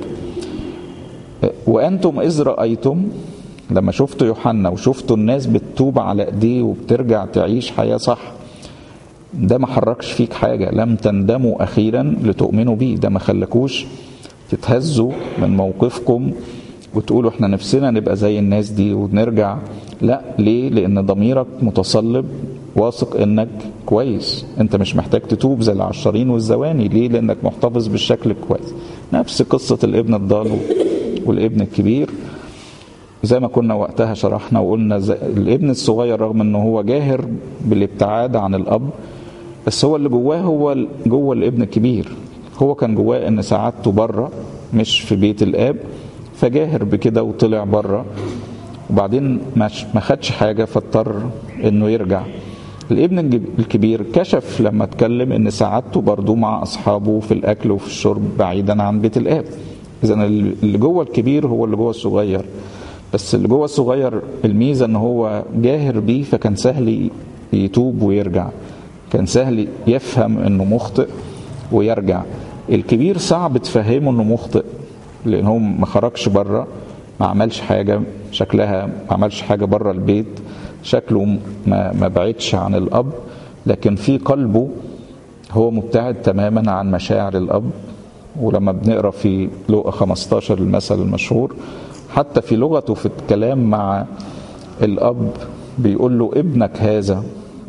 وأنتم إذ رأيتم لما شفتوا يوحنا وشفتوا الناس بتتوب على ايديه وبترجع تعيش حياه صح ده ما حركش فيك حاجه لم تندموا اخيرا لتؤمنوا بيه ده ما خلكوش تتهزوا من موقفكم وتقولوا احنا نفسنا نبقى زي الناس دي ونرجع لا ليه لان ضميرك متصلب واثق انك كويس انت مش محتاج تتوب زي العشرين والزواني ليه لانك محتفظ بالشكل كويس نفس قصه الابن الضال والابن الكبير زي ما كنا وقتها شرحنا وقلنا الابن الصغير رغم انه هو جاهر بالابتعاد عن الاب بس هو اللي جواه هو جوه الابن الكبير هو كان جواه ان سعادته بره مش في بيت الاب فجاهر بكده وطلع بره وبعدين ما خدش حاجه فاضطر انه يرجع الابن الكبير كشف لما اتكلم ان سعادته برضه مع اصحابه في الاكل وفي الشرب بعيدا عن بيت الاب اذا اللي جوه الكبير هو اللي جوه الصغير بس اللي جوه الصغير الميزه ان هو جاهر بيه فكان سهل يتوب ويرجع كان سهل يفهم انه مخطئ ويرجع الكبير صعب تفهمه انه مخطئ لان هو ما خرجش بره ما عملش حاجه شكلها ما عملش حاجه بره البيت شكله ما, ما بعدش عن الاب لكن في قلبه هو مبتعد تماما عن مشاعر الاب ولما بنقرا في لوقا 15 المثل المشهور حتى في لغته في الكلام مع الاب بيقول له ابنك هذا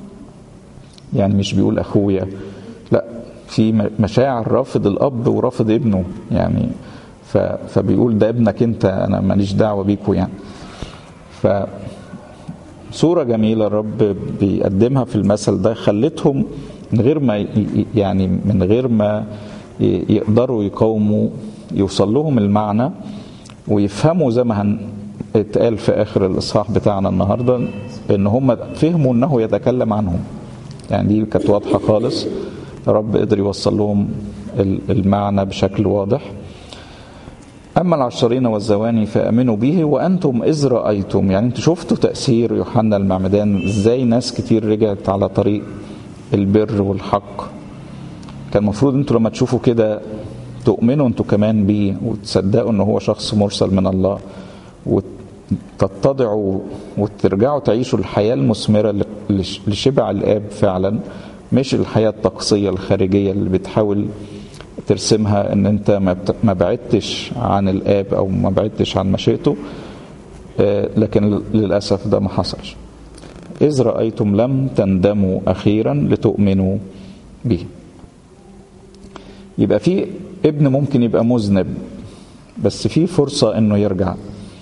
يعني مش بيقول اخويا لا في مشاعر رافض الاب ورافض ابنه يعني فبيقول ده ابنك انت انا ماليش دعوه بيكوا يعني ف صوره جميله الرب بيقدمها في المثل ده خلتهم من غير ما يعني من غير ما يقدروا يقاوموا يوصل لهم المعنى ويفهموا زي ما اتقال في اخر الاصحاح بتاعنا النهارده ان هم فهموا انه يتكلم عنهم يعني دي كانت واضحه خالص رب قدر يوصل لهم المعنى بشكل واضح اما العشرين والزواني فامنوا به وانتم اذ رايتم يعني انتوا شفتوا تاثير يوحنا المعمدان ازاي ناس كتير رجعت على طريق البر والحق كان المفروض انتوا لما تشوفوا كده تؤمنوا انتوا كمان بيه وتصدقوا ان هو شخص مرسل من الله وتتضعوا وترجعوا تعيشوا الحياة المثمرة لشبع الآب فعلا مش الحياة الطقسية الخارجية اللي بتحاول ترسمها ان انت ما بعدتش عن الآب او ما بعدتش عن مشيئته لكن للأسف ده ما حصلش إذ رأيتم لم تندموا أخيرا لتؤمنوا به يبقى في ابن ممكن يبقى مذنب بس في فرصة انه يرجع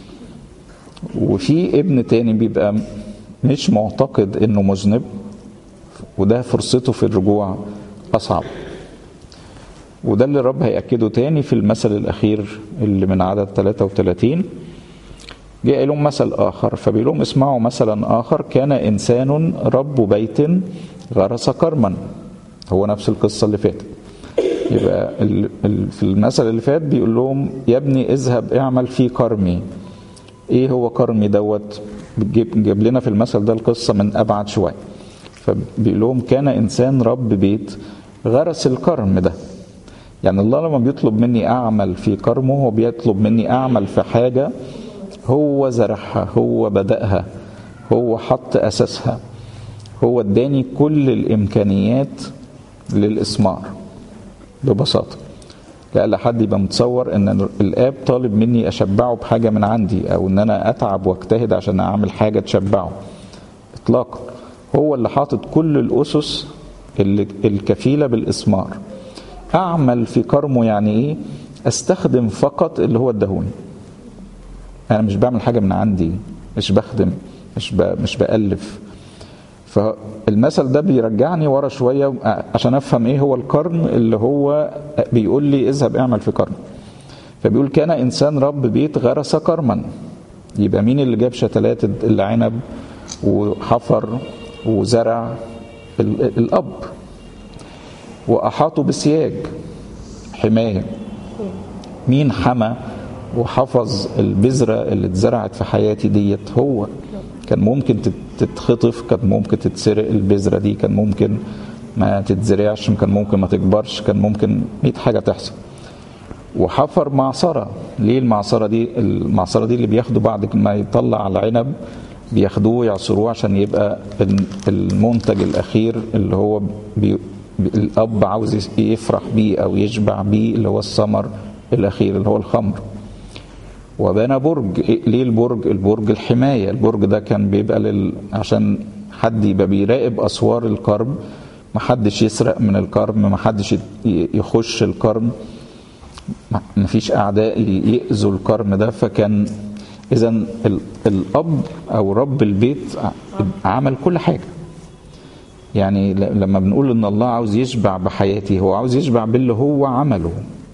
وفي ابن تاني بيبقى مش معتقد انه مذنب وده فرصته في الرجوع اصعب وده اللي الرب هيأكده تاني في المثل الأخير اللي من عدد 33 جاء لهم مثل آخر فبيقول لهم اسمعوا مثلا آخر كان إنسان رب بيت غرس كرما هو نفس القصة اللي فاتت يبقى في المثل اللي فات بيقول لهم يا ابني اذهب اعمل في كرمي ايه هو كرمي دوت جاب لنا في المثل ده القصه من ابعد شويه فبيقول لهم كان انسان رب بيت غرس الكرم ده يعني الله لما بيطلب مني اعمل في كرمه هو بيطلب مني اعمل في حاجه هو زرعها هو بدأها هو حط اساسها هو اداني كل الامكانيات للاثمار ببساطة لألا حد يبقى متصور ان الاب طالب مني اشبعه بحاجه من عندي او ان انا اتعب واجتهد عشان اعمل حاجه تشبعه اطلاقا هو اللي حاطط كل الاسس اللي الكفيله بالاثمار اعمل في كرمه يعني ايه استخدم فقط اللي هو اداهوني انا مش بعمل حاجه من عندي مش بخدم مش مش بالف فالمثل ده بيرجعني ورا شويه عشان افهم ايه هو القرن اللي هو بيقول لي اذهب اعمل في قرن فبيقول كان انسان رب بيت غرس كرما يبقى مين اللي جاب شتلات العنب وحفر وزرع الاب واحاطوا بسياج حمايه مين حمى وحفظ البذره اللي اتزرعت في حياتي ديت هو كان ممكن تتخطف كان ممكن تتسرق البذرة دي كان ممكن ما تتزرعش كان ممكن ما تكبرش كان ممكن 100 حاجة تحصل وحفر معصرة ليه المعصرة دي المعصرة دي اللي بياخدوا بعد ما يطلع العنب بياخدوه يعصروه عشان يبقى المنتج الأخير اللي هو بي الأب عاوز يفرح بيه أو يشبع بيه اللي هو الثمر الأخير اللي هو الخمر وبنى برج ليه البرج البرج الحماية البرج ده كان بيبقى لل... عشان حد يبقى بيراقب أسوار الكرب محدش يسرق من الكرم محدش يخش الكرم مفيش أعداء يأذوا الكرم ده فكان إذا الأب أو رب البيت عمل كل حاجة يعني لما بنقول إن الله عاوز يشبع بحياتي هو عاوز يشبع باللي هو عمله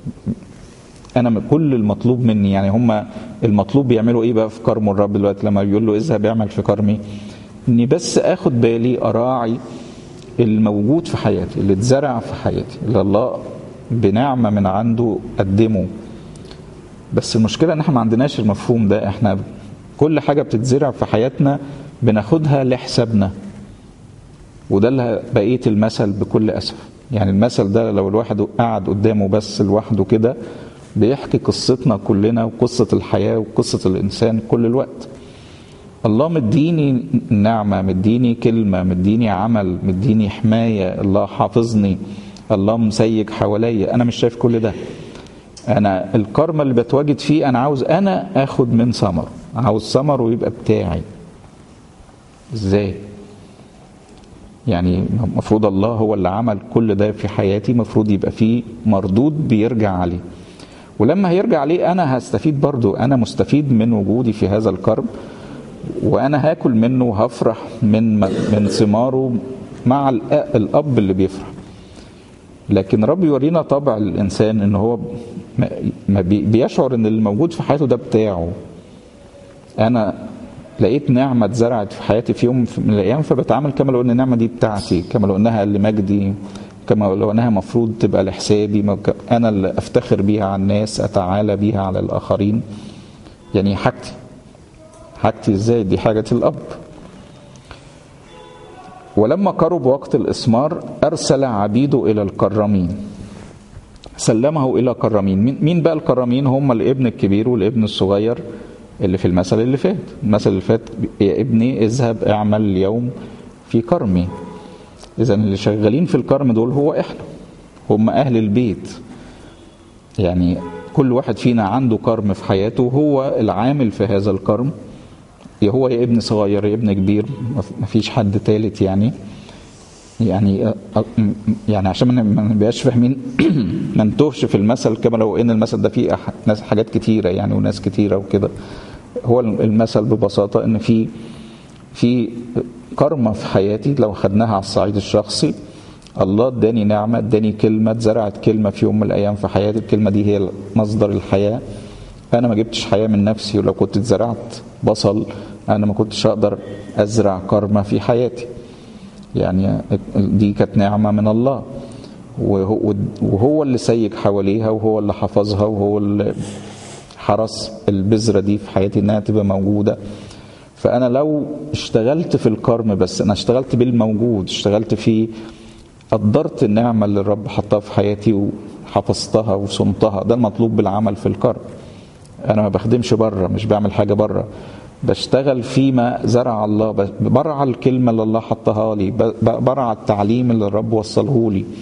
انا كل المطلوب مني يعني هم المطلوب بيعملوا ايه بقى في كرم الرب دلوقتي لما بيقول له اذهب اعمل في كرمي اني بس اخد بالي اراعي الموجود في حياتي اللي اتزرع في حياتي اللي الله بنعمه من عنده قدمه بس المشكله ان احنا ما عندناش المفهوم ده احنا كل حاجه بتتزرع في حياتنا بناخدها لحسابنا وده اللي بقيه المثل بكل اسف يعني المثل ده لو الواحد قعد قدامه بس لوحده كده بيحكي قصتنا كلنا وقصة الحياة وقصة الإنسان كل الوقت الله مديني نعمة مديني كلمة مديني عمل مديني حماية الله حافظني الله مسيج حواليا أنا مش شايف كل ده أنا الكرمة اللي بتواجد فيه أنا عاوز أنا آخد من ثمر عاوز ثمر ويبقى بتاعي إزاي يعني المفروض الله هو اللي عمل كل ده في حياتي المفروض يبقى فيه مردود بيرجع عليه ولما هيرجع عليه انا هستفيد برضو انا مستفيد من وجودي في هذا الكرب وانا هاكل منه وهفرح من من ثماره مع الاب اللي بيفرح لكن رب يورينا طبع الانسان ان هو ما بيشعر ان اللي موجود في حياته ده بتاعه انا لقيت نعمة اتزرعت في حياتي في يوم من الأيام فبتعامل كما لو أن النعمة دي بتاعتي كما لو أنها لمجدي كما لو أنها مفروض تبقى لحسابي أنا اللي أفتخر بيها على الناس أتعالى بيها على الآخرين يعني حاجتي حاجتي إزاي دي حاجة الأب ولما قرب وقت الإسمار أرسل عبيده إلى الكرامين سلمه إلى كرامين مين بقى الكرامين هم الابن الكبير والابن الصغير اللي في المثل اللي فات المثل اللي فات يا ابني اذهب اعمل اليوم في كرمي اذا اللي شغالين في الكرم دول هو احنا هم اهل البيت يعني كل واحد فينا عنده كرم في حياته هو العامل في هذا الكرم يا هو يا ابن صغير يا ابن كبير مفيش حد ثالث يعني يعني يعني عشان ما نبقاش فاهمين ما نتوهش في المثل كما لو ان المثل ده فيه ناس حاجات كتيره يعني وناس كتيره وكده هو المثل ببساطه ان في في كرمه في حياتي لو خدناها على الصعيد الشخصي الله اداني نعمه اداني كلمه اتزرعت كلمه في يوم من الايام في حياتي الكلمه دي هي مصدر الحياه انا ما جبتش حياه من نفسي ولو كنت اتزرعت بصل انا ما كنتش اقدر ازرع كرمه في حياتي يعني دي كانت نعمه من الله وهو اللي سيج حواليها وهو اللي حفظها وهو اللي حرس البذره دي في حياتي انها تبقى موجوده فانا لو اشتغلت في الكرم بس انا اشتغلت بالموجود اشتغلت في قدرت النعمه اللي الرب حطها في حياتي وحفظتها وصنتها ده المطلوب بالعمل في الكرم انا ما بخدمش بره مش بعمل حاجه بره بشتغل فيما زرع الله برع الكلمة اللي الله حطها لي برع التعليم اللي الرب وصله لي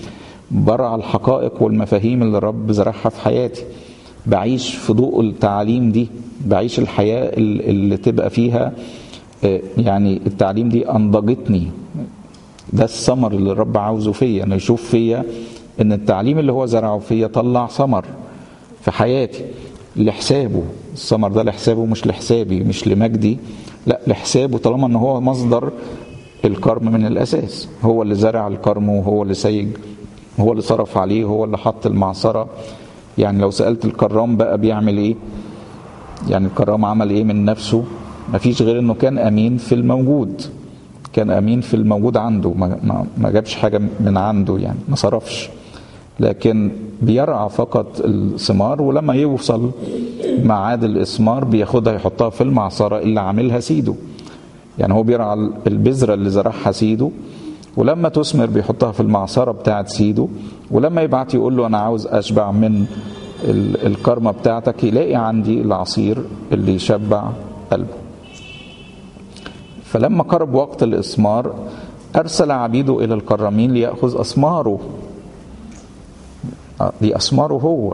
برع الحقائق والمفاهيم اللي الرب زرعها في حياتي بعيش في ضوء التعاليم دي بعيش الحياة اللي تبقى فيها يعني التعليم دي أنضجتني ده الثمر اللي الرب عاوزه فيا أنا يشوف فيا إن التعليم اللي هو زرعه فيا طلع ثمر في حياتي لحسابه الثمر ده لحسابه مش لحسابي مش لمجدي لا لحسابه طالما ان هو مصدر الكرم من الاساس هو اللي زرع الكرم وهو اللي سيج هو اللي صرف عليه هو اللي حط المعصرة يعني لو سألت الكرام بقى بيعمل ايه يعني الكرام عمل ايه من نفسه مفيش غير انه كان امين في الموجود كان امين في الموجود عنده ما, ما, ما جابش حاجة من عنده يعني ما صرفش لكن بيرعى فقط الثمار ولما يوصل معاد الإثمار بياخدها يحطها في المعصرة اللي عاملها سيده يعني هو بيرعى البذرة اللي زرعها سيده ولما تثمر بيحطها في المعصرة بتاعت سيده ولما يبعت يقول له أنا عاوز أشبع من الكرمة بتاعتك يلاقي عندي العصير اللي يشبع قلبه فلما قرب وقت الإثمار أرسل عبيده إلى الكرامين ليأخذ أثماره دي أثماره هو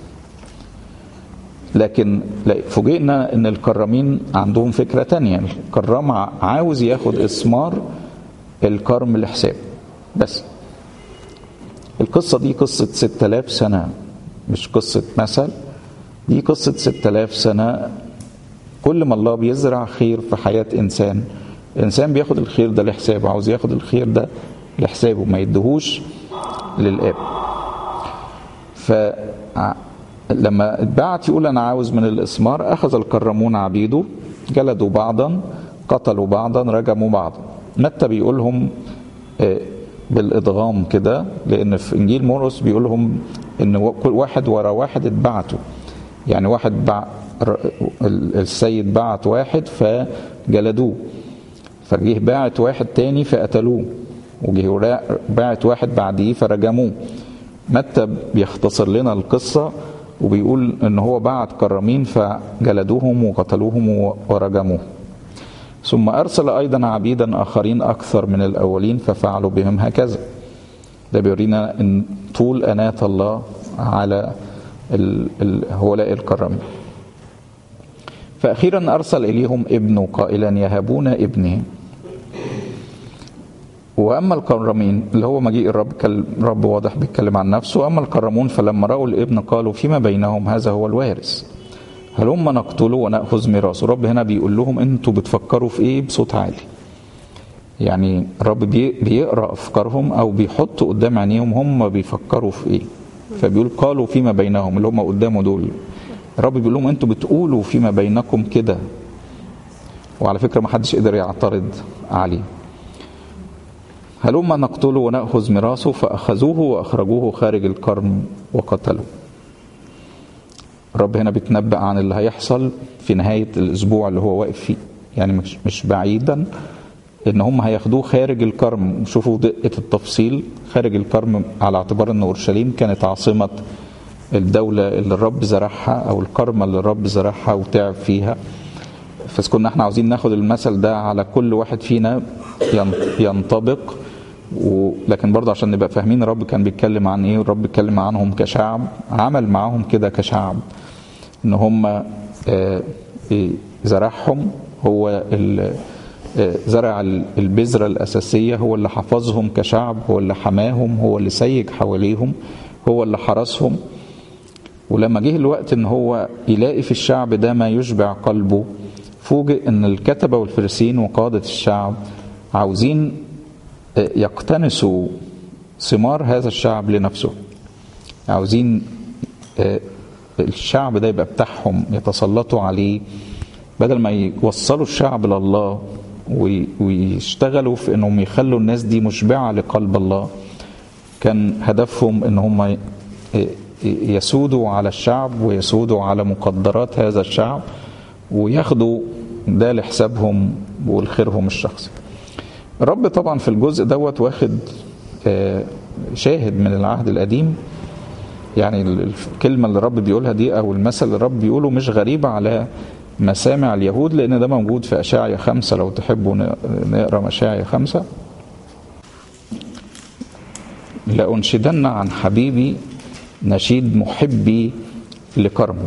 لكن فوجئنا ان الكرامين عندهم فكرة تانية الكرام عاوز ياخد اسمار الكرم لحساب بس القصة دي قصة 6000 سنة مش قصة مثل دي قصة 6000 سنة كل ما الله بيزرع خير في حياة إنسان إنسان بياخد الخير ده لحسابه عاوز ياخد الخير ده لحسابه ما يدهوش للآب ف لما اتبعت يقول انا عاوز من الاسمار اخذ الكرمون عبيده جلدوا بعضا قتلوا بعضا رجموا بعضا متى بيقولهم بالادغام كده لان في انجيل مرقس بيقولهم ان كل واحد ورا واحد اتبعتوا يعني واحد بع السيد بعت واحد فجلدوه فجه باعت واحد تاني فقتلوه وجه باعت واحد بعديه فرجموه متى بيختصر لنا القصة وبيقول ان هو بعت كرامين فجلدوهم وقتلوهم ورجموه ثم ارسل ايضا عبيدا اخرين اكثر من الاولين ففعلوا بهم هكذا ده بيورينا ان طول اناة الله على هؤلاء الكرامين فاخيرا ارسل اليهم ابنه قائلا يهبون ابني واما الكرمين اللي هو مجيء الرب الرب واضح بيتكلم عن نفسه واما الكرمون فلما راوا الابن قالوا فيما بينهم هذا هو الوارث هلما نقتله وناخذ ميراثه الرب هنا بيقول لهم انتوا بتفكروا في ايه بصوت عالي يعني الرب بيقرا افكارهم او بيحط قدام عينيهم هم بيفكروا في ايه فبيقول قالوا فيما بينهم اللي هم قدامه دول الرب بيقول لهم انتوا بتقولوا فيما بينكم كده وعلى فكره ما حدش قدر يعترض عليه هلما نقتله ونأخذ ميراثه فأخذوه وأخرجوه خارج الكرم وقتلوه الرب هنا بيتنبأ عن اللي هيحصل في نهاية الأسبوع اللي هو واقف فيه يعني مش, مش بعيدا إن هم هياخدوه خارج الكرم شوفوا دقة التفصيل خارج الكرم على اعتبار أن أورشليم كانت عاصمة الدولة اللي الرب زرعها أو الكرمة اللي الرب زرعها وتعب فيها بس كنا احنا عاوزين ناخد المثل ده على كل واحد فينا ينطبق ولكن برضه عشان نبقى فاهمين الرب كان بيتكلم عن ايه والرب بيتكلم عنهم كشعب عمل معاهم كده كشعب ان هم زرعهم هو زرع البذرة الأساسية هو اللي حفظهم كشعب هو اللي حماهم هو اللي سيج حواليهم هو اللي حرسهم ولما جه الوقت ان هو يلاقي في الشعب ده ما يشبع قلبه فوجئ ان الكتبة والفرسين وقادة الشعب عاوزين يقتنسوا ثمار هذا الشعب لنفسه عاوزين الشعب ده يبقى بتاعهم يتسلطوا عليه بدل ما يوصلوا الشعب لله ويشتغلوا في انهم يخلوا الناس دي مشبعه لقلب الله كان هدفهم ان هم يسودوا على الشعب ويسودوا على مقدرات هذا الشعب وياخدوا ده لحسابهم ولخيرهم الشخصي الرب طبعا في الجزء دوت واخد شاهد من العهد القديم يعني الكلمة اللي الرب بيقولها دي أو المثل اللي الرب بيقوله مش غريبة على مسامع اليهود لأن ده موجود في أشاعية خمسة لو تحبوا نقرأ أشاعية خمسة لأنشدن عن حبيبي نشيد محبي لكرمه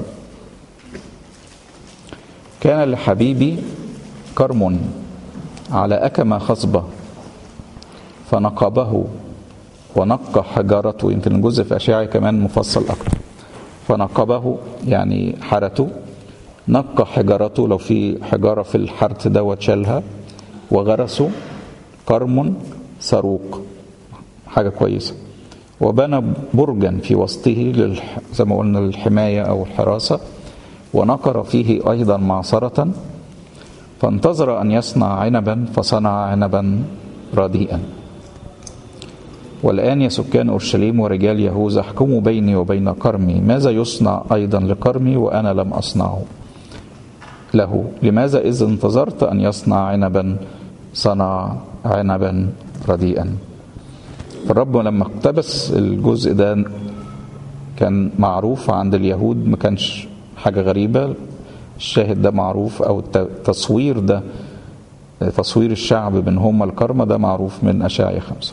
كان لحبيبي كرم على أكمة خصبة فنقبه ونقى حجارته يمكن الجزء في أشعي كمان مفصل أكتر فنقبه يعني حرته نقى حجارته لو في حجارة في الحرت دوت شالها وغرسه كرم صاروق حاجة كويسة وبنى برجا في وسطه للح... زي ما قلنا للحماية أو الحراسة ونقر فيه أيضا معصرة فانتظر أن يصنع عنبا فصنع عنبا رديئا والآن يا سكان أورشليم ورجال يهوذا احكموا بيني وبين كرمي ماذا يصنع أيضا لكرمي وأنا لم أصنعه له لماذا إذ انتظرت أن يصنع عنبا صنع عنبا رديئا الرب لما اقتبس الجزء ده كان معروف عند اليهود ما كانش حاجة غريبة الشاهد ده معروف أو التصوير ده تصوير الشعب من هم الكرمة ده معروف من أشعيا خمسة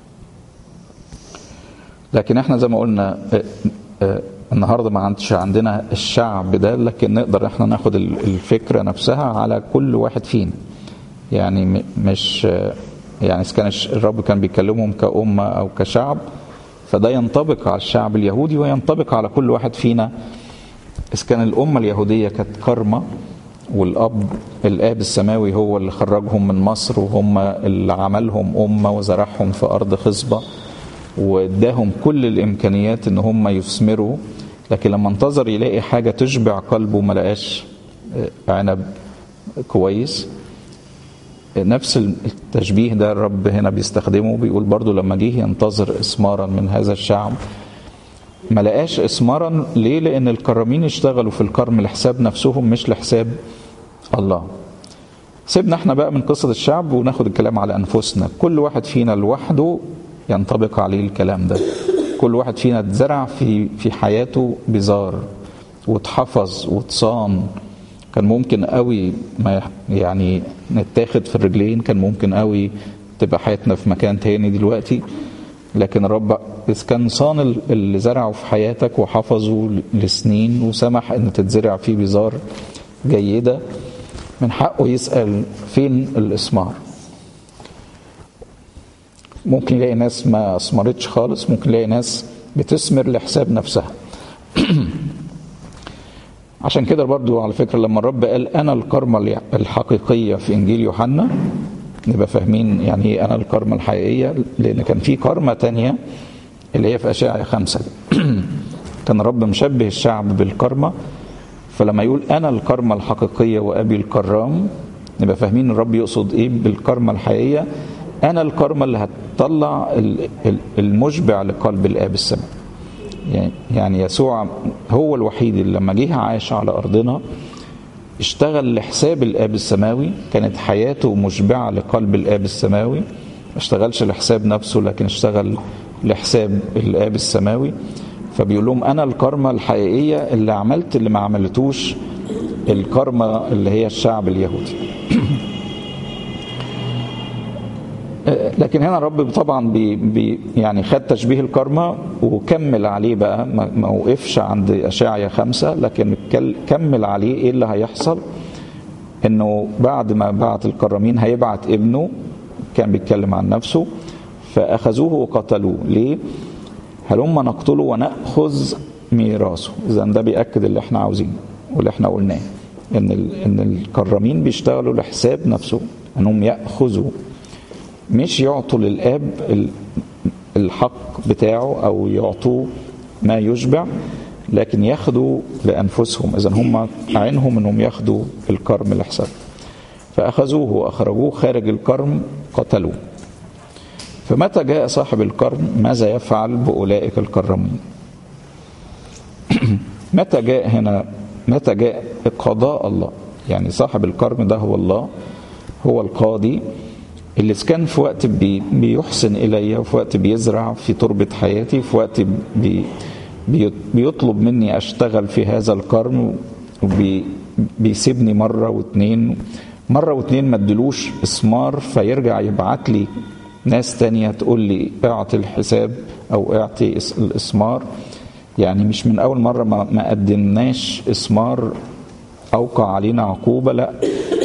لكن احنا زي ما قلنا النهارده ما عندش عندنا الشعب ده لكن نقدر احنا ناخد الفكره نفسها على كل واحد فينا يعني مش يعني اذا كان الرب كان بيكلمهم كأمة أو كشعب فده ينطبق على الشعب اليهودي وينطبق على كل واحد فينا إذا كان الأمة اليهودية كانت كرمة والأب الآب السماوي هو اللي خرجهم من مصر وهم اللي عملهم أمة وزرعهم في أرض خصبة واداهم كل الإمكانيات إن هم يثمروا لكن لما انتظر يلاقي حاجة تشبع قلبه ما لقاش عنب كويس نفس التشبيه ده الرب هنا بيستخدمه بيقول برضو لما جه ينتظر إثمارا من هذا الشعب ما لقاش إثمارا ليه لأن الكرامين اشتغلوا في الكرم لحساب نفسهم مش لحساب الله سيبنا احنا بقى من قصة الشعب وناخد الكلام على أنفسنا كل واحد فينا لوحده ينطبق عليه الكلام ده كل واحد فينا اتزرع في في حياته بزار واتحفظ واتصان كان ممكن قوي ما يعني نتاخد في الرجلين كان ممكن قوي تبقى حياتنا في مكان تاني دلوقتي لكن الرب إذ كان صان اللي زرعه في حياتك وحفظه لسنين وسمح ان تتزرع فيه بزار جيدة من حقه يسأل فين الإثمار ممكن يلاقي ناس ما أثمرتش خالص ممكن يلاقي ناس بتثمر لحساب نفسها عشان كده برضو على فكرة لما الرب قال أنا الكرمة الحقيقية في إنجيل يوحنا نبقى فاهمين يعني ايه أنا الكرمة الحقيقية لأن كان في كرمة تانية اللي هي في أشعيا خمسة كان الرب مشبه الشعب بالكرمة فلما يقول أنا الكرمة الحقيقية وأبي الكرام نبقى فاهمين الرب يقصد إيه بالكرمة الحقيقية أنا الكرمة اللي هتطلع المشبع لقلب الآب السماء يعني يسوع هو الوحيد اللي لما جه عاش على أرضنا اشتغل لحساب الآب السماوي كانت حياته مشبعة لقلب الآب السماوي ما اشتغلش لحساب نفسه لكن اشتغل لحساب الآب السماوي فبيقول لهم أنا الكرمة الحقيقية اللي عملت اللي ما عملتوش الكرمة اللي هي الشعب اليهودي لكن هنا الرب طبعا بي بي يعني خد تشبيه الكرمة وكمل عليه بقى ما وقفش عند أشعيا خمسة لكن كمل عليه ايه اللي هيحصل انه بعد ما بعت الكرامين هيبعت ابنه كان بيتكلم عن نفسه فأخذوه وقتلوه ليه؟ هلما نقتله ونأخذ ميراثه إذا ده بيأكد اللي احنا عاوزينه واللي احنا قلناه ان ان الكرامين بيشتغلوا لحساب نفسه انهم يأخذوا مش يعطوا للاب الحق بتاعه او يعطوه ما يشبع لكن ياخدوا لانفسهم اذا هم عينهم انهم ياخدوا الكرم لحساب فاخذوه واخرجوه خارج الكرم قتلوه فمتى جاء صاحب الكرم ماذا يفعل باولئك الكرمين متى جاء هنا متى جاء قضاء الله يعني صاحب الكرم ده هو الله هو القاضي اللي كان في وقت بي بيحسن إلي وفي وقت بيزرع في تربة حياتي في وقت بي بي بيطلب مني أشتغل في هذا الكرم وبيسيبني مرة واتنين مرة واتنين ما ادلوش إثمار فيرجع يبعت لي ناس تانية تقول لي اعطي الحساب او اعطي الاسمار يعني مش من اول مرة ما قدمناش اسمار اوقع علينا عقوبة لا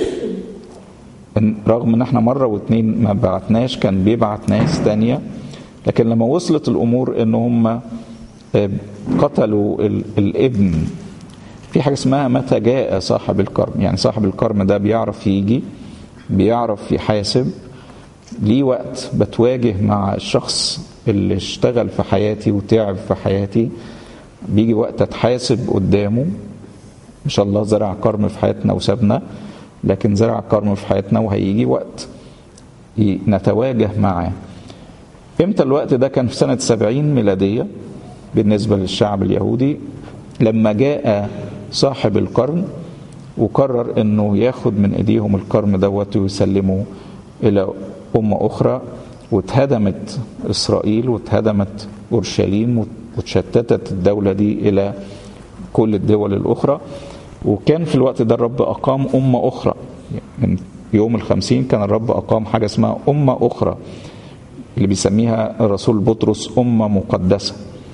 رغم ان احنا مرة واتنين ما بعتناش كان بيبعت ناس تانية لكن لما وصلت الامور ان هم قتلوا الابن في حاجة اسمها متى جاء صاحب الكرم يعني صاحب الكرم ده بيعرف يجي بيعرف يحاسب ليه وقت بتواجه مع الشخص اللي اشتغل في حياتي وتعب في حياتي بيجي وقت اتحاسب قدامه ان شاء الله زرع كرم في حياتنا وسابنا لكن زرع كرم في حياتنا وهيجي وقت نتواجه معاه امتى الوقت ده كان في سنة سبعين ميلادية بالنسبة للشعب اليهودي لما جاء صاحب القرن وقرر انه ياخد من ايديهم الكرم دوت ويسلمه الى امه اخرى واتهدمت اسرائيل واتهدمت اورشليم وتشتتت الدوله دي الى كل الدول الاخرى وكان في الوقت ده الرب اقام امه اخرى من يوم الخمسين كان الرب اقام حاجه اسمها امه اخرى اللي بيسميها الرسول بطرس امه مقدسه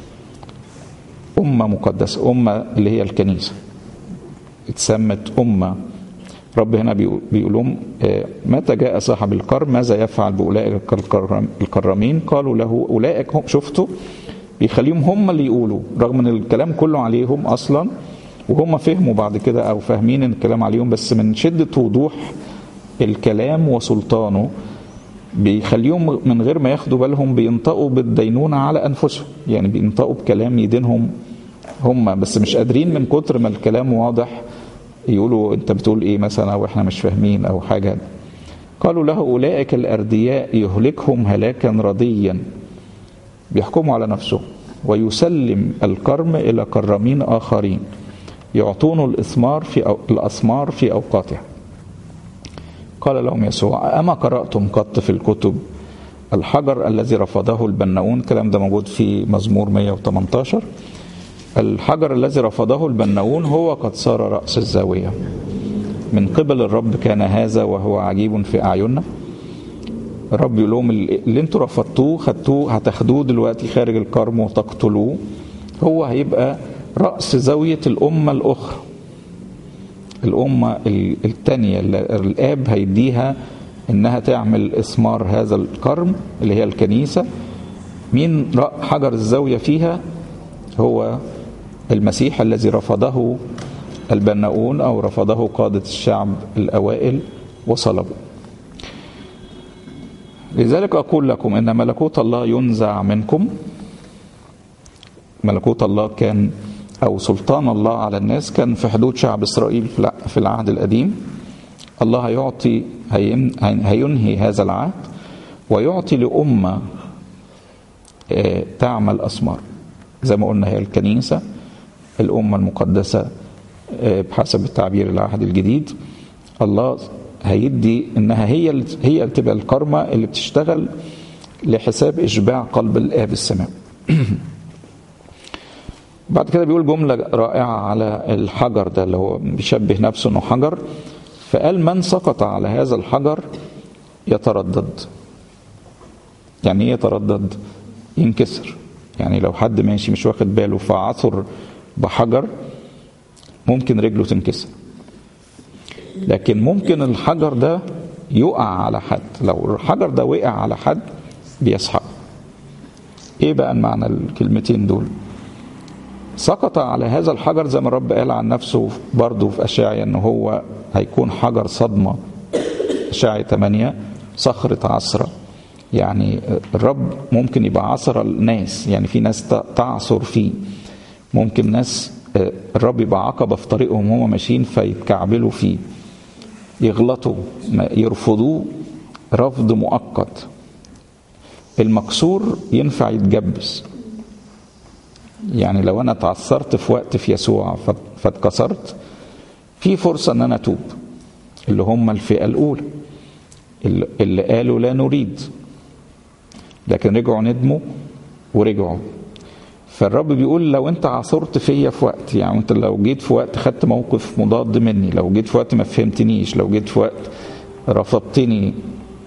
امه مقدسه امه اللي هي الكنيسه اتسمت أمة رب هنا بيقول لهم متى جاء صاحب الكرم ماذا يفعل بأولئك الكرامين قالوا له أولئك هم شفتوا بيخليهم هم اللي يقولوا رغم ان الكلام كله عليهم اصلا وهم فهموا بعد كده او فاهمين ان الكلام عليهم بس من شدة وضوح الكلام وسلطانه بيخليهم من غير ما ياخدوا بالهم بينطقوا بالدينونة على أنفسهم يعني بينطقوا بكلام يدينهم هم بس مش قادرين من كتر ما الكلام واضح يقولوا انت بتقول ايه مثلا او احنا مش فاهمين او حاجه قالوا له اولئك الاردياء يهلكهم هلاكا رديا بيحكموا على نفسهم ويسلم الكرم الى كرامين اخرين يعطون الاثمار في أو الاسمار في اوقاتها قال لهم يسوع اما قراتم قط في الكتب الحجر الذي رفضه البناؤون الكلام ده موجود في مزمور 118 الحجر الذي رفضه البناؤون هو قد صار رأس الزاوية من قبل الرب كان هذا وهو عجيب في أعيننا الرب يقول لهم اللي انتوا رفضتوه خدتوه هتاخدوه دلوقتي خارج الكرم وتقتلوه هو هيبقى رأس زاوية الأمة الأخرى الأمة التانية اللي الآب هيديها إنها تعمل إثمار هذا الكرم اللي هي الكنيسة مين حجر الزاوية فيها هو المسيح الذي رفضه البناؤون او رفضه قاده الشعب الاوائل وصلبوا. لذلك اقول لكم ان ملكوت الله ينزع منكم ملكوت الله كان او سلطان الله على الناس كان في حدود شعب اسرائيل في العهد القديم الله هيعطي هينهي هذا العهد ويعطي لامه تعمل اسمار زي ما قلنا هي الكنيسه الأمة المقدسة بحسب التعبير العهد الجديد الله هيدي انها هي هي اللي تبقى الكرمه اللي بتشتغل لحساب اشباع قلب الاب السماوي. بعد كده بيقول جمله رائعه على الحجر ده اللي هو بيشبه نفسه انه حجر فقال من سقط على هذا الحجر يتردد. يعني ايه يتردد؟ ينكسر. يعني لو حد ماشي مش واخد باله فعثر بحجر ممكن رجله تنكسر لكن ممكن الحجر ده يقع على حد لو الحجر ده وقع على حد بيسحق ايه بقى معنى الكلمتين دول سقط على هذا الحجر زي ما الرب قال عن نفسه برضه في أشاعية ان هو هيكون حجر صدمة أشاعية 8 صخرة عصرة يعني الرب ممكن يبقى عصر الناس يعني في ناس تعصر فيه ممكن ناس الرب يبقى عقبة في طريقهم هم ماشيين فيتكعبلوا فيه يغلطوا يرفضوه رفض مؤقت المكسور ينفع يتجبس يعني لو انا اتعثرت في وقت في يسوع فاتكسرت في فرصة ان انا اتوب اللي هم الفئة الاولى اللي قالوا لا نريد لكن رجعوا ندموا ورجعوا فالرب بيقول لو انت عثرت فيا في وقت يعني انت لو جيت في وقت خدت موقف مضاد مني لو جيت في وقت ما فهمتنيش لو جيت في وقت رفضتني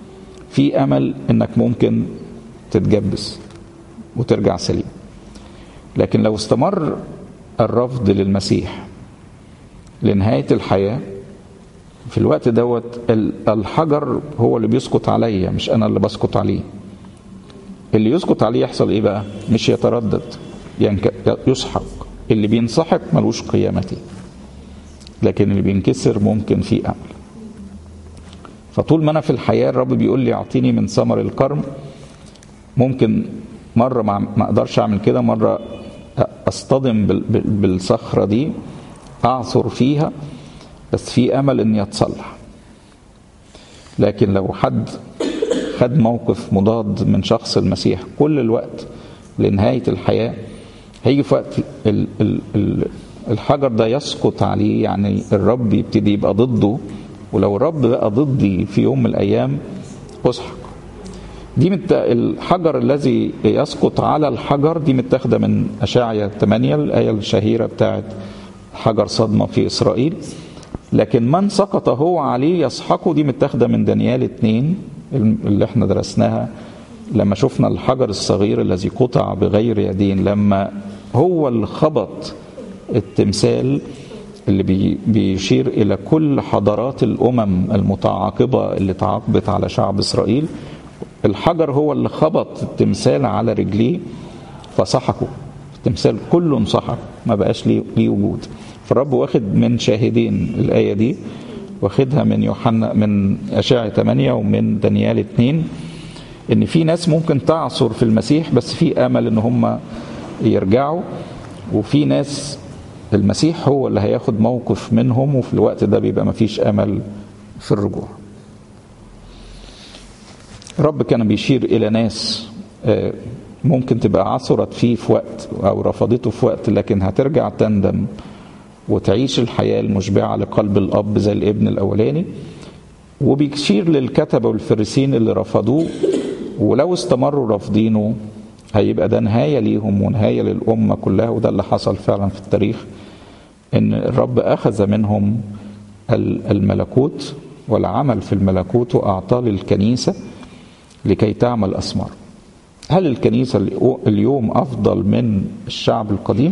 في امل انك ممكن تتجبس وترجع سليم لكن لو استمر الرفض للمسيح لنهايه الحياه في الوقت دوت الحجر هو اللي بيسقط عليا مش انا اللي بسقط عليه اللي يسقط عليه يحصل ايه بقى مش يتردد يعني يسحق اللي بينسحق ملوش قيامتي لكن اللي بينكسر ممكن في امل فطول ما انا في الحياه الرب بيقول لي اعطيني من ثمر الكرم ممكن مره ما اقدرش اعمل كده مره اصطدم بالصخره دي اعثر فيها بس في امل اني اتصلح لكن لو حد خد موقف مضاد من شخص المسيح كل الوقت لنهايه الحياه هيجي في وقت ال ال ال الحجر ده يسقط عليه يعني الرب يبتدي يبقى ضده ولو الرب بقى ضدي في يوم من الايام اسحق دي مت... الحجر الذي يسقط على الحجر دي متاخده من اشعيا 8 الايه الشهيره بتاعت حجر صدمه في اسرائيل لكن من سقط هو عليه يسحقه دي متاخده من دانيال 2 اللي احنا درسناها لما شفنا الحجر الصغير الذي قطع بغير يدين لما هو اللي خبط التمثال اللي بي بيشير الى كل حضارات الامم المتعاقبه اللي تعاقبت على شعب اسرائيل الحجر هو اللي خبط التمثال على رجليه فسحقه التمثال كله انسحق ما بقاش ليه, ليه وجود فالرب واخد من شاهدين الايه دي واخدها من يوحنا من اشعيا 8 ومن دانيال 2 ان في ناس ممكن تعثر في المسيح بس في امل ان هم يرجعوا وفي ناس المسيح هو اللي هياخد موقف منهم وفي الوقت ده بيبقى مفيش امل في الرجوع رب كان بيشير الى ناس ممكن تبقى عثرت فيه في وقت او رفضته في وقت لكن هترجع تندم وتعيش الحياه المشبعه لقلب الاب زي الابن الاولاني وبيشير للكتبه والفريسين اللي رفضوه ولو استمروا رافضينه هيبقى ده نهايه ليهم ونهايه للامه كلها وده اللي حصل فعلا في التاريخ ان الرب اخذ منهم الملكوت والعمل في الملكوت واعطاه للكنيسه لكي تعمل أثمار هل الكنيسة اليوم أفضل من الشعب القديم؟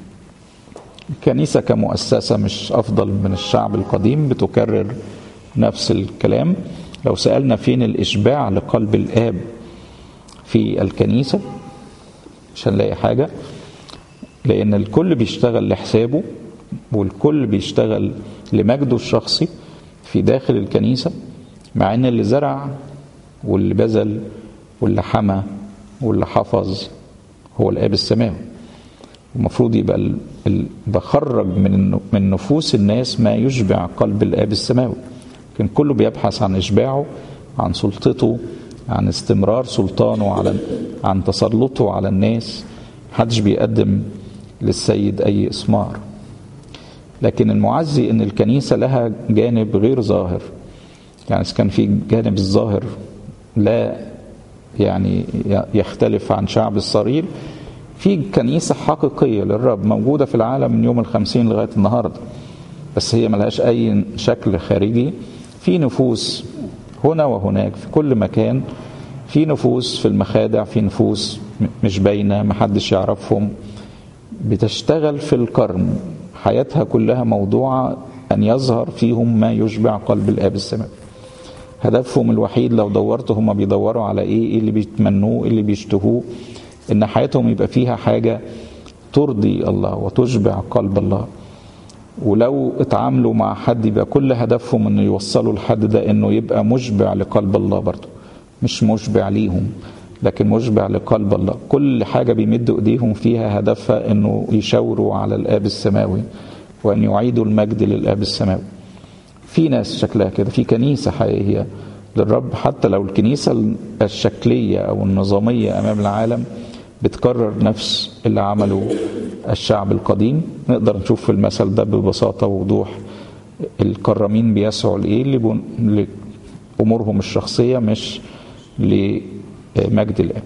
الكنيسة كمؤسسة مش أفضل من الشعب القديم بتكرر نفس الكلام لو سألنا فين الإشباع لقلب الآب في الكنيسة مش هنلاقي حاجة لأن الكل بيشتغل لحسابه والكل بيشتغل لمجده الشخصي في داخل الكنيسة مع أن اللي زرع واللي بذل واللي حمى واللي حفظ هو الاب السماوي المفروض يبقى ال... ال... بخرج من من نفوس الناس ما يشبع قلب الاب السماوي لكن كله بيبحث عن اشباعه عن سلطته عن استمرار سلطانه على عن تسلطه على الناس محدش بيقدم للسيد اي اسمار لكن المعزي ان الكنيسه لها جانب غير ظاهر يعني كان في جانب الظاهر لا يعني يختلف عن شعب الصرير في كنيسة حقيقية للرب موجودة في العالم من يوم الخمسين لغاية النهاردة بس هي ملهاش أي شكل خارجي في نفوس هنا وهناك في كل مكان في نفوس في المخادع في نفوس مش باينة محدش يعرفهم بتشتغل في الكرم حياتها كلها موضوعة أن يظهر فيهم ما يشبع قلب الآب السماوي هدفهم الوحيد لو دورت هم بيدوروا على ايه ايه اللي بيتمنوه ايه اللي بيشتهوه ان حياتهم يبقى فيها حاجه ترضي الله وتشبع قلب الله ولو اتعاملوا مع حد يبقى كل هدفهم انه يوصلوا لحد ده انه يبقى مشبع لقلب الله برضه مش مشبع ليهم لكن مشبع لقلب الله كل حاجه بيمدوا ايديهم فيها هدفها انه يشاوروا على الاب السماوي وان يعيدوا المجد للاب السماوي في ناس شكلها كده في كنيسة حقيقية للرب حتى لو الكنيسة الشكلية أو النظامية أمام العالم بتكرر نفس اللي عمله الشعب القديم نقدر نشوف في المثل ده ببساطة ووضوح الكرامين بيسعوا لإيه لأمورهم الشخصية مش لمجد الآب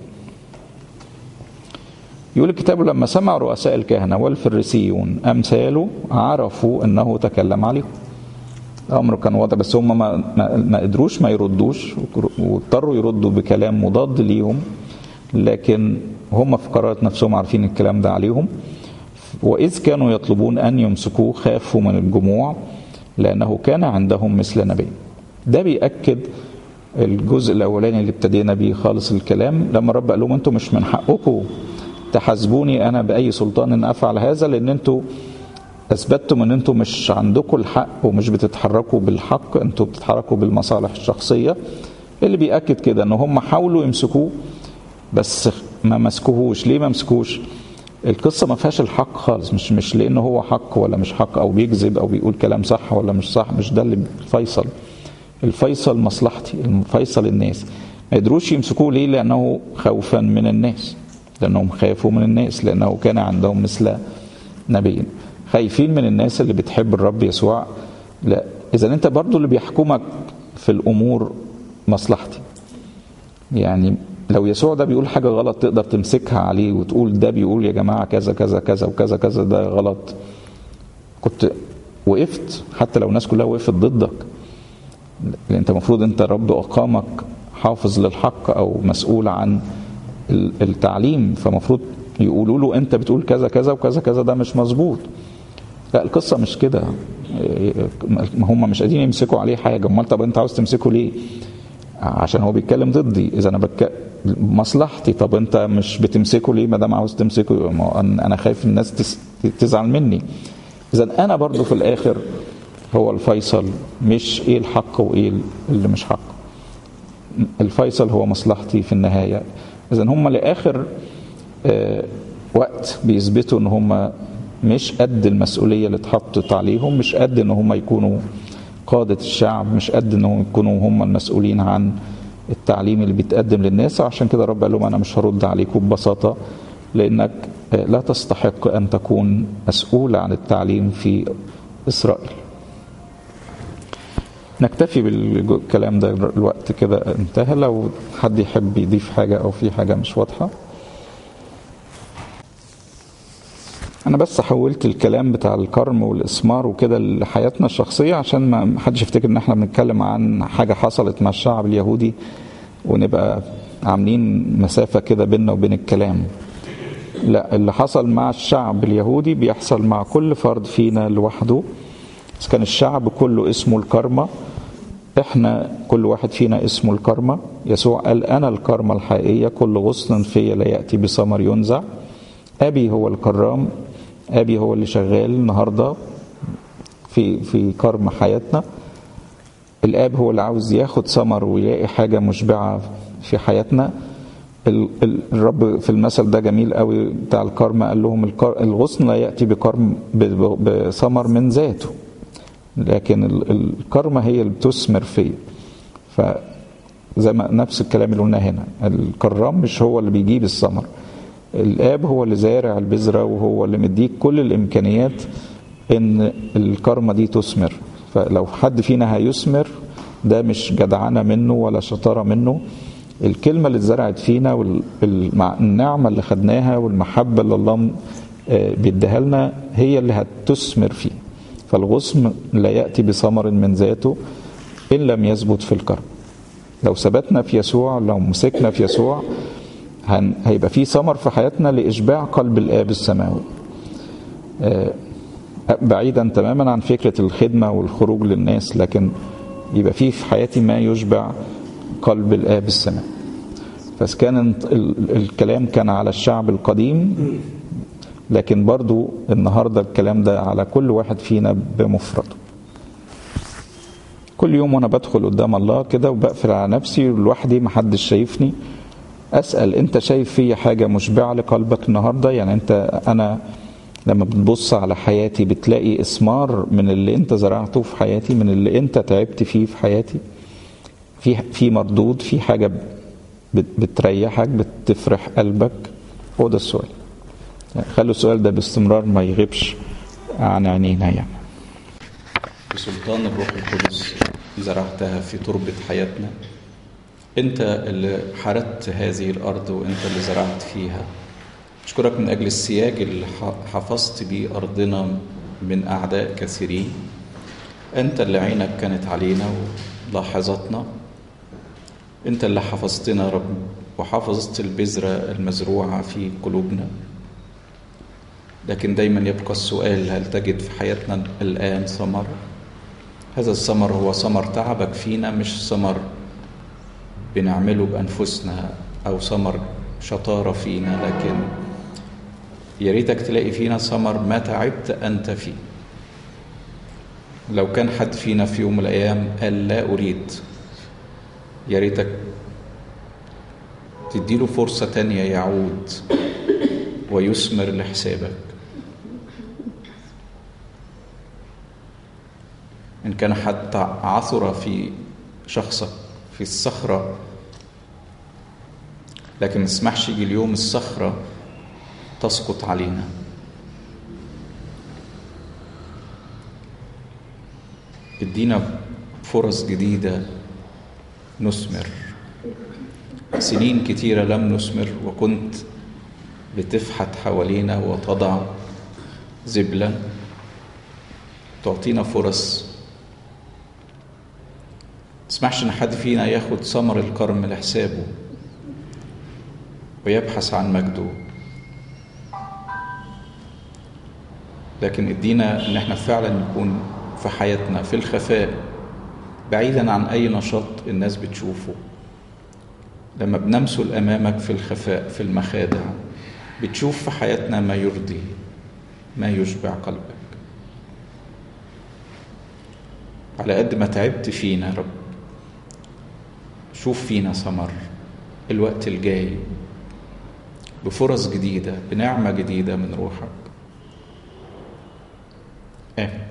يقول الكتاب لما سمع رؤساء الكهنة والفريسيون أمثاله عرفوا أنه تكلم عليهم الامر كان واضح بس هم ما, ما, ما قدروش ما يردوش واضطروا يردوا بكلام مضاد ليهم لكن هم في قرارة نفسهم عارفين الكلام ده عليهم وإذ كانوا يطلبون أن يمسكوه خافوا من الجموع لأنه كان عندهم مثل نبي ده بيأكد الجزء الأولاني اللي ابتدينا بيه خالص الكلام لما الرب قال لهم أنتم مش من حقكم تحاسبوني أنا بأي سلطان أن أفعل هذا لأن أنتم اثبتتم ان انتم مش عندكم الحق ومش بتتحركوا بالحق انتم بتتحركوا بالمصالح الشخصيه اللي بياكد كده ان هم حاولوا يمسكوه بس ما مسكوهوش ليه ما مسكوش القصه ما فيهاش الحق خالص مش مش لان هو حق ولا مش حق او بيكذب او بيقول كلام صح ولا مش صح مش ده اللي الفيصل الفيصل مصلحتي الفيصل الناس ما يقدروش يمسكوه ليه لانه خوفا من الناس لانهم خافوا من الناس لانه كان عندهم مثل نبي خايفين من الناس اللي بتحب الرب يسوع لا اذا انت برضو اللي بيحكمك في الامور مصلحتي يعني لو يسوع ده بيقول حاجة غلط تقدر تمسكها عليه وتقول ده بيقول يا جماعة كذا كذا كذا وكذا كذا ده غلط كنت وقفت حتى لو الناس كلها وقفت ضدك لأن انت المفروض انت رب أقامك حافظ للحق أو مسؤول عن التعليم فمفروض يقولوا له انت بتقول كذا كذا وكذا كذا ده مش مظبوط لا القصه مش كده هم مش قادرين يمسكوا عليه حاجه امال طب انت عاوز تمسكه ليه عشان هو بيتكلم ضدي اذا انا بك... مصلحتي طب انت مش بتمسكه ليه ما دام عاوز تمسكه انا خايف الناس تس... تزعل مني اذا انا برضو في الاخر هو الفيصل مش ايه الحق وايه اللي مش حق الفيصل هو مصلحتي في النهايه اذا هم لاخر آه وقت بيثبتوا ان هم مش قد المسؤوليه اللي اتحطت عليهم مش قد ان هم يكونوا قاده الشعب مش قد انهم يكونوا هم المسؤولين عن التعليم اللي بيتقدم للناس عشان كده رب قال لهم انا مش هرد عليكم ببساطه لانك آه لا تستحق ان تكون مسؤول عن التعليم في اسرائيل نكتفي بالكلام ده الوقت كده انتهى لو حد يحب يضيف حاجه او في حاجه مش واضحه انا بس حولت الكلام بتاع الكرم والاسمار وكده لحياتنا الشخصيه عشان ما حدش يفتكر ان احنا بنتكلم عن حاجه حصلت مع الشعب اليهودي ونبقى عاملين مسافه كده بيننا وبين الكلام لا اللي حصل مع الشعب اليهودي بيحصل مع كل فرد فينا لوحده بس كان الشعب كله اسمه الكرمة احنا كل واحد فينا اسمه الكرمة يسوع قال انا الكرمة الحقيقية كل غصن فيا لا يأتي بثمر ينزع ابي هو الكرام ابي هو اللي شغال النهارده في في كرم حياتنا الاب هو اللي عاوز ياخد ثمر ويلاقي حاجه مشبعه في حياتنا الرب في المثل ده جميل قوي بتاع الكرم قال لهم الغصن لا ياتي بكرم بثمر من ذاته لكن الكرمة هي اللي بتثمر فيا فزي ما نفس الكلام اللي قلناه هنا الكرام مش هو اللي بيجيب الثمر الاب هو اللي زارع البذره وهو اللي مديك كل الامكانيات ان الكرمه دي تثمر فلو حد فينا هيثمر ده مش جدعنه منه ولا شطاره منه الكلمه اللي اتزرعت فينا والنعمه اللي خدناها والمحبه اللي الله بيديها لنا هي اللي هتثمر فيه فالغصن لا ياتي بثمر من ذاته ان لم يثبت في الكرم لو ثبتنا في يسوع لو مسكنا في يسوع هن هيبقى في ثمر في حياتنا لإشباع قلب الآب السماوي بعيدا تماما عن فكرة الخدمة والخروج للناس لكن يبقى في في حياتي ما يشبع قلب الآب السماوي فكان الكلام كان على الشعب القديم لكن برضو النهاردة الكلام ده على كل واحد فينا بمفرده كل يوم وانا بدخل قدام الله كده وبقفل على نفسي لوحدي محدش شايفني اسال انت شايف في حاجه مشبعه لقلبك النهارده يعني انت انا لما بتبص على حياتي بتلاقي اثمار من اللي انت زرعته في حياتي من اللي انت تعبت فيه في حياتي في في مردود في حاجه بتريحك بتفرح قلبك هو ده السؤال يعني خلوا السؤال ده باستمرار ما يغيبش عن عينينا يعني بسلطان الروح القدس زرعتها في تربة حياتنا انت اللي حردت هذه الارض وانت اللي زرعت فيها اشكرك من اجل السياج اللي حفظت بيه ارضنا من اعداء كثيرين أنت اللي عينك كانت علينا ولاحظتنا أنت اللي حفظتنا يا رب وحفظت البذرة المزروعة في قلوبنا لكن دايما يبقى السؤال هل تجد في حياتنا الآن ثمر هذا الثمر هو ثمر تعبك فينا مش ثمر بنعمله بأنفسنا أو ثمر شطارة فينا لكن يا ريتك تلاقي فينا ثمر ما تعبت أنت فيه لو كان حد فينا في يوم من الأيام قال لا أريد يا ريتك تديله فرصة تانية يعود ويثمر لحسابك إن كان حتى عثر في شخصك في الصخرة لكن ما تسمحش يجي اليوم الصخرة تسقط علينا ادينا فرص جديدة نثمر سنين كتيرة لم نثمر وكنت بتفحت حوالينا وتضع زبلا تعطينا فرص تسمحش ان حد فينا ياخد ثمر الكرم لحسابه ويبحث عن مجده لكن ادينا ان احنا فعلا نكون في حياتنا في الخفاء بعيدا عن اي نشاط الناس بتشوفه لما بنمثل امامك في الخفاء في المخادع بتشوف في حياتنا ما يرضي ما يشبع قلبك على قد ما تعبت فينا يا رب شوف فينا ثمر الوقت الجاي بفرص جديدة بنعمة جديدة من روحك آمين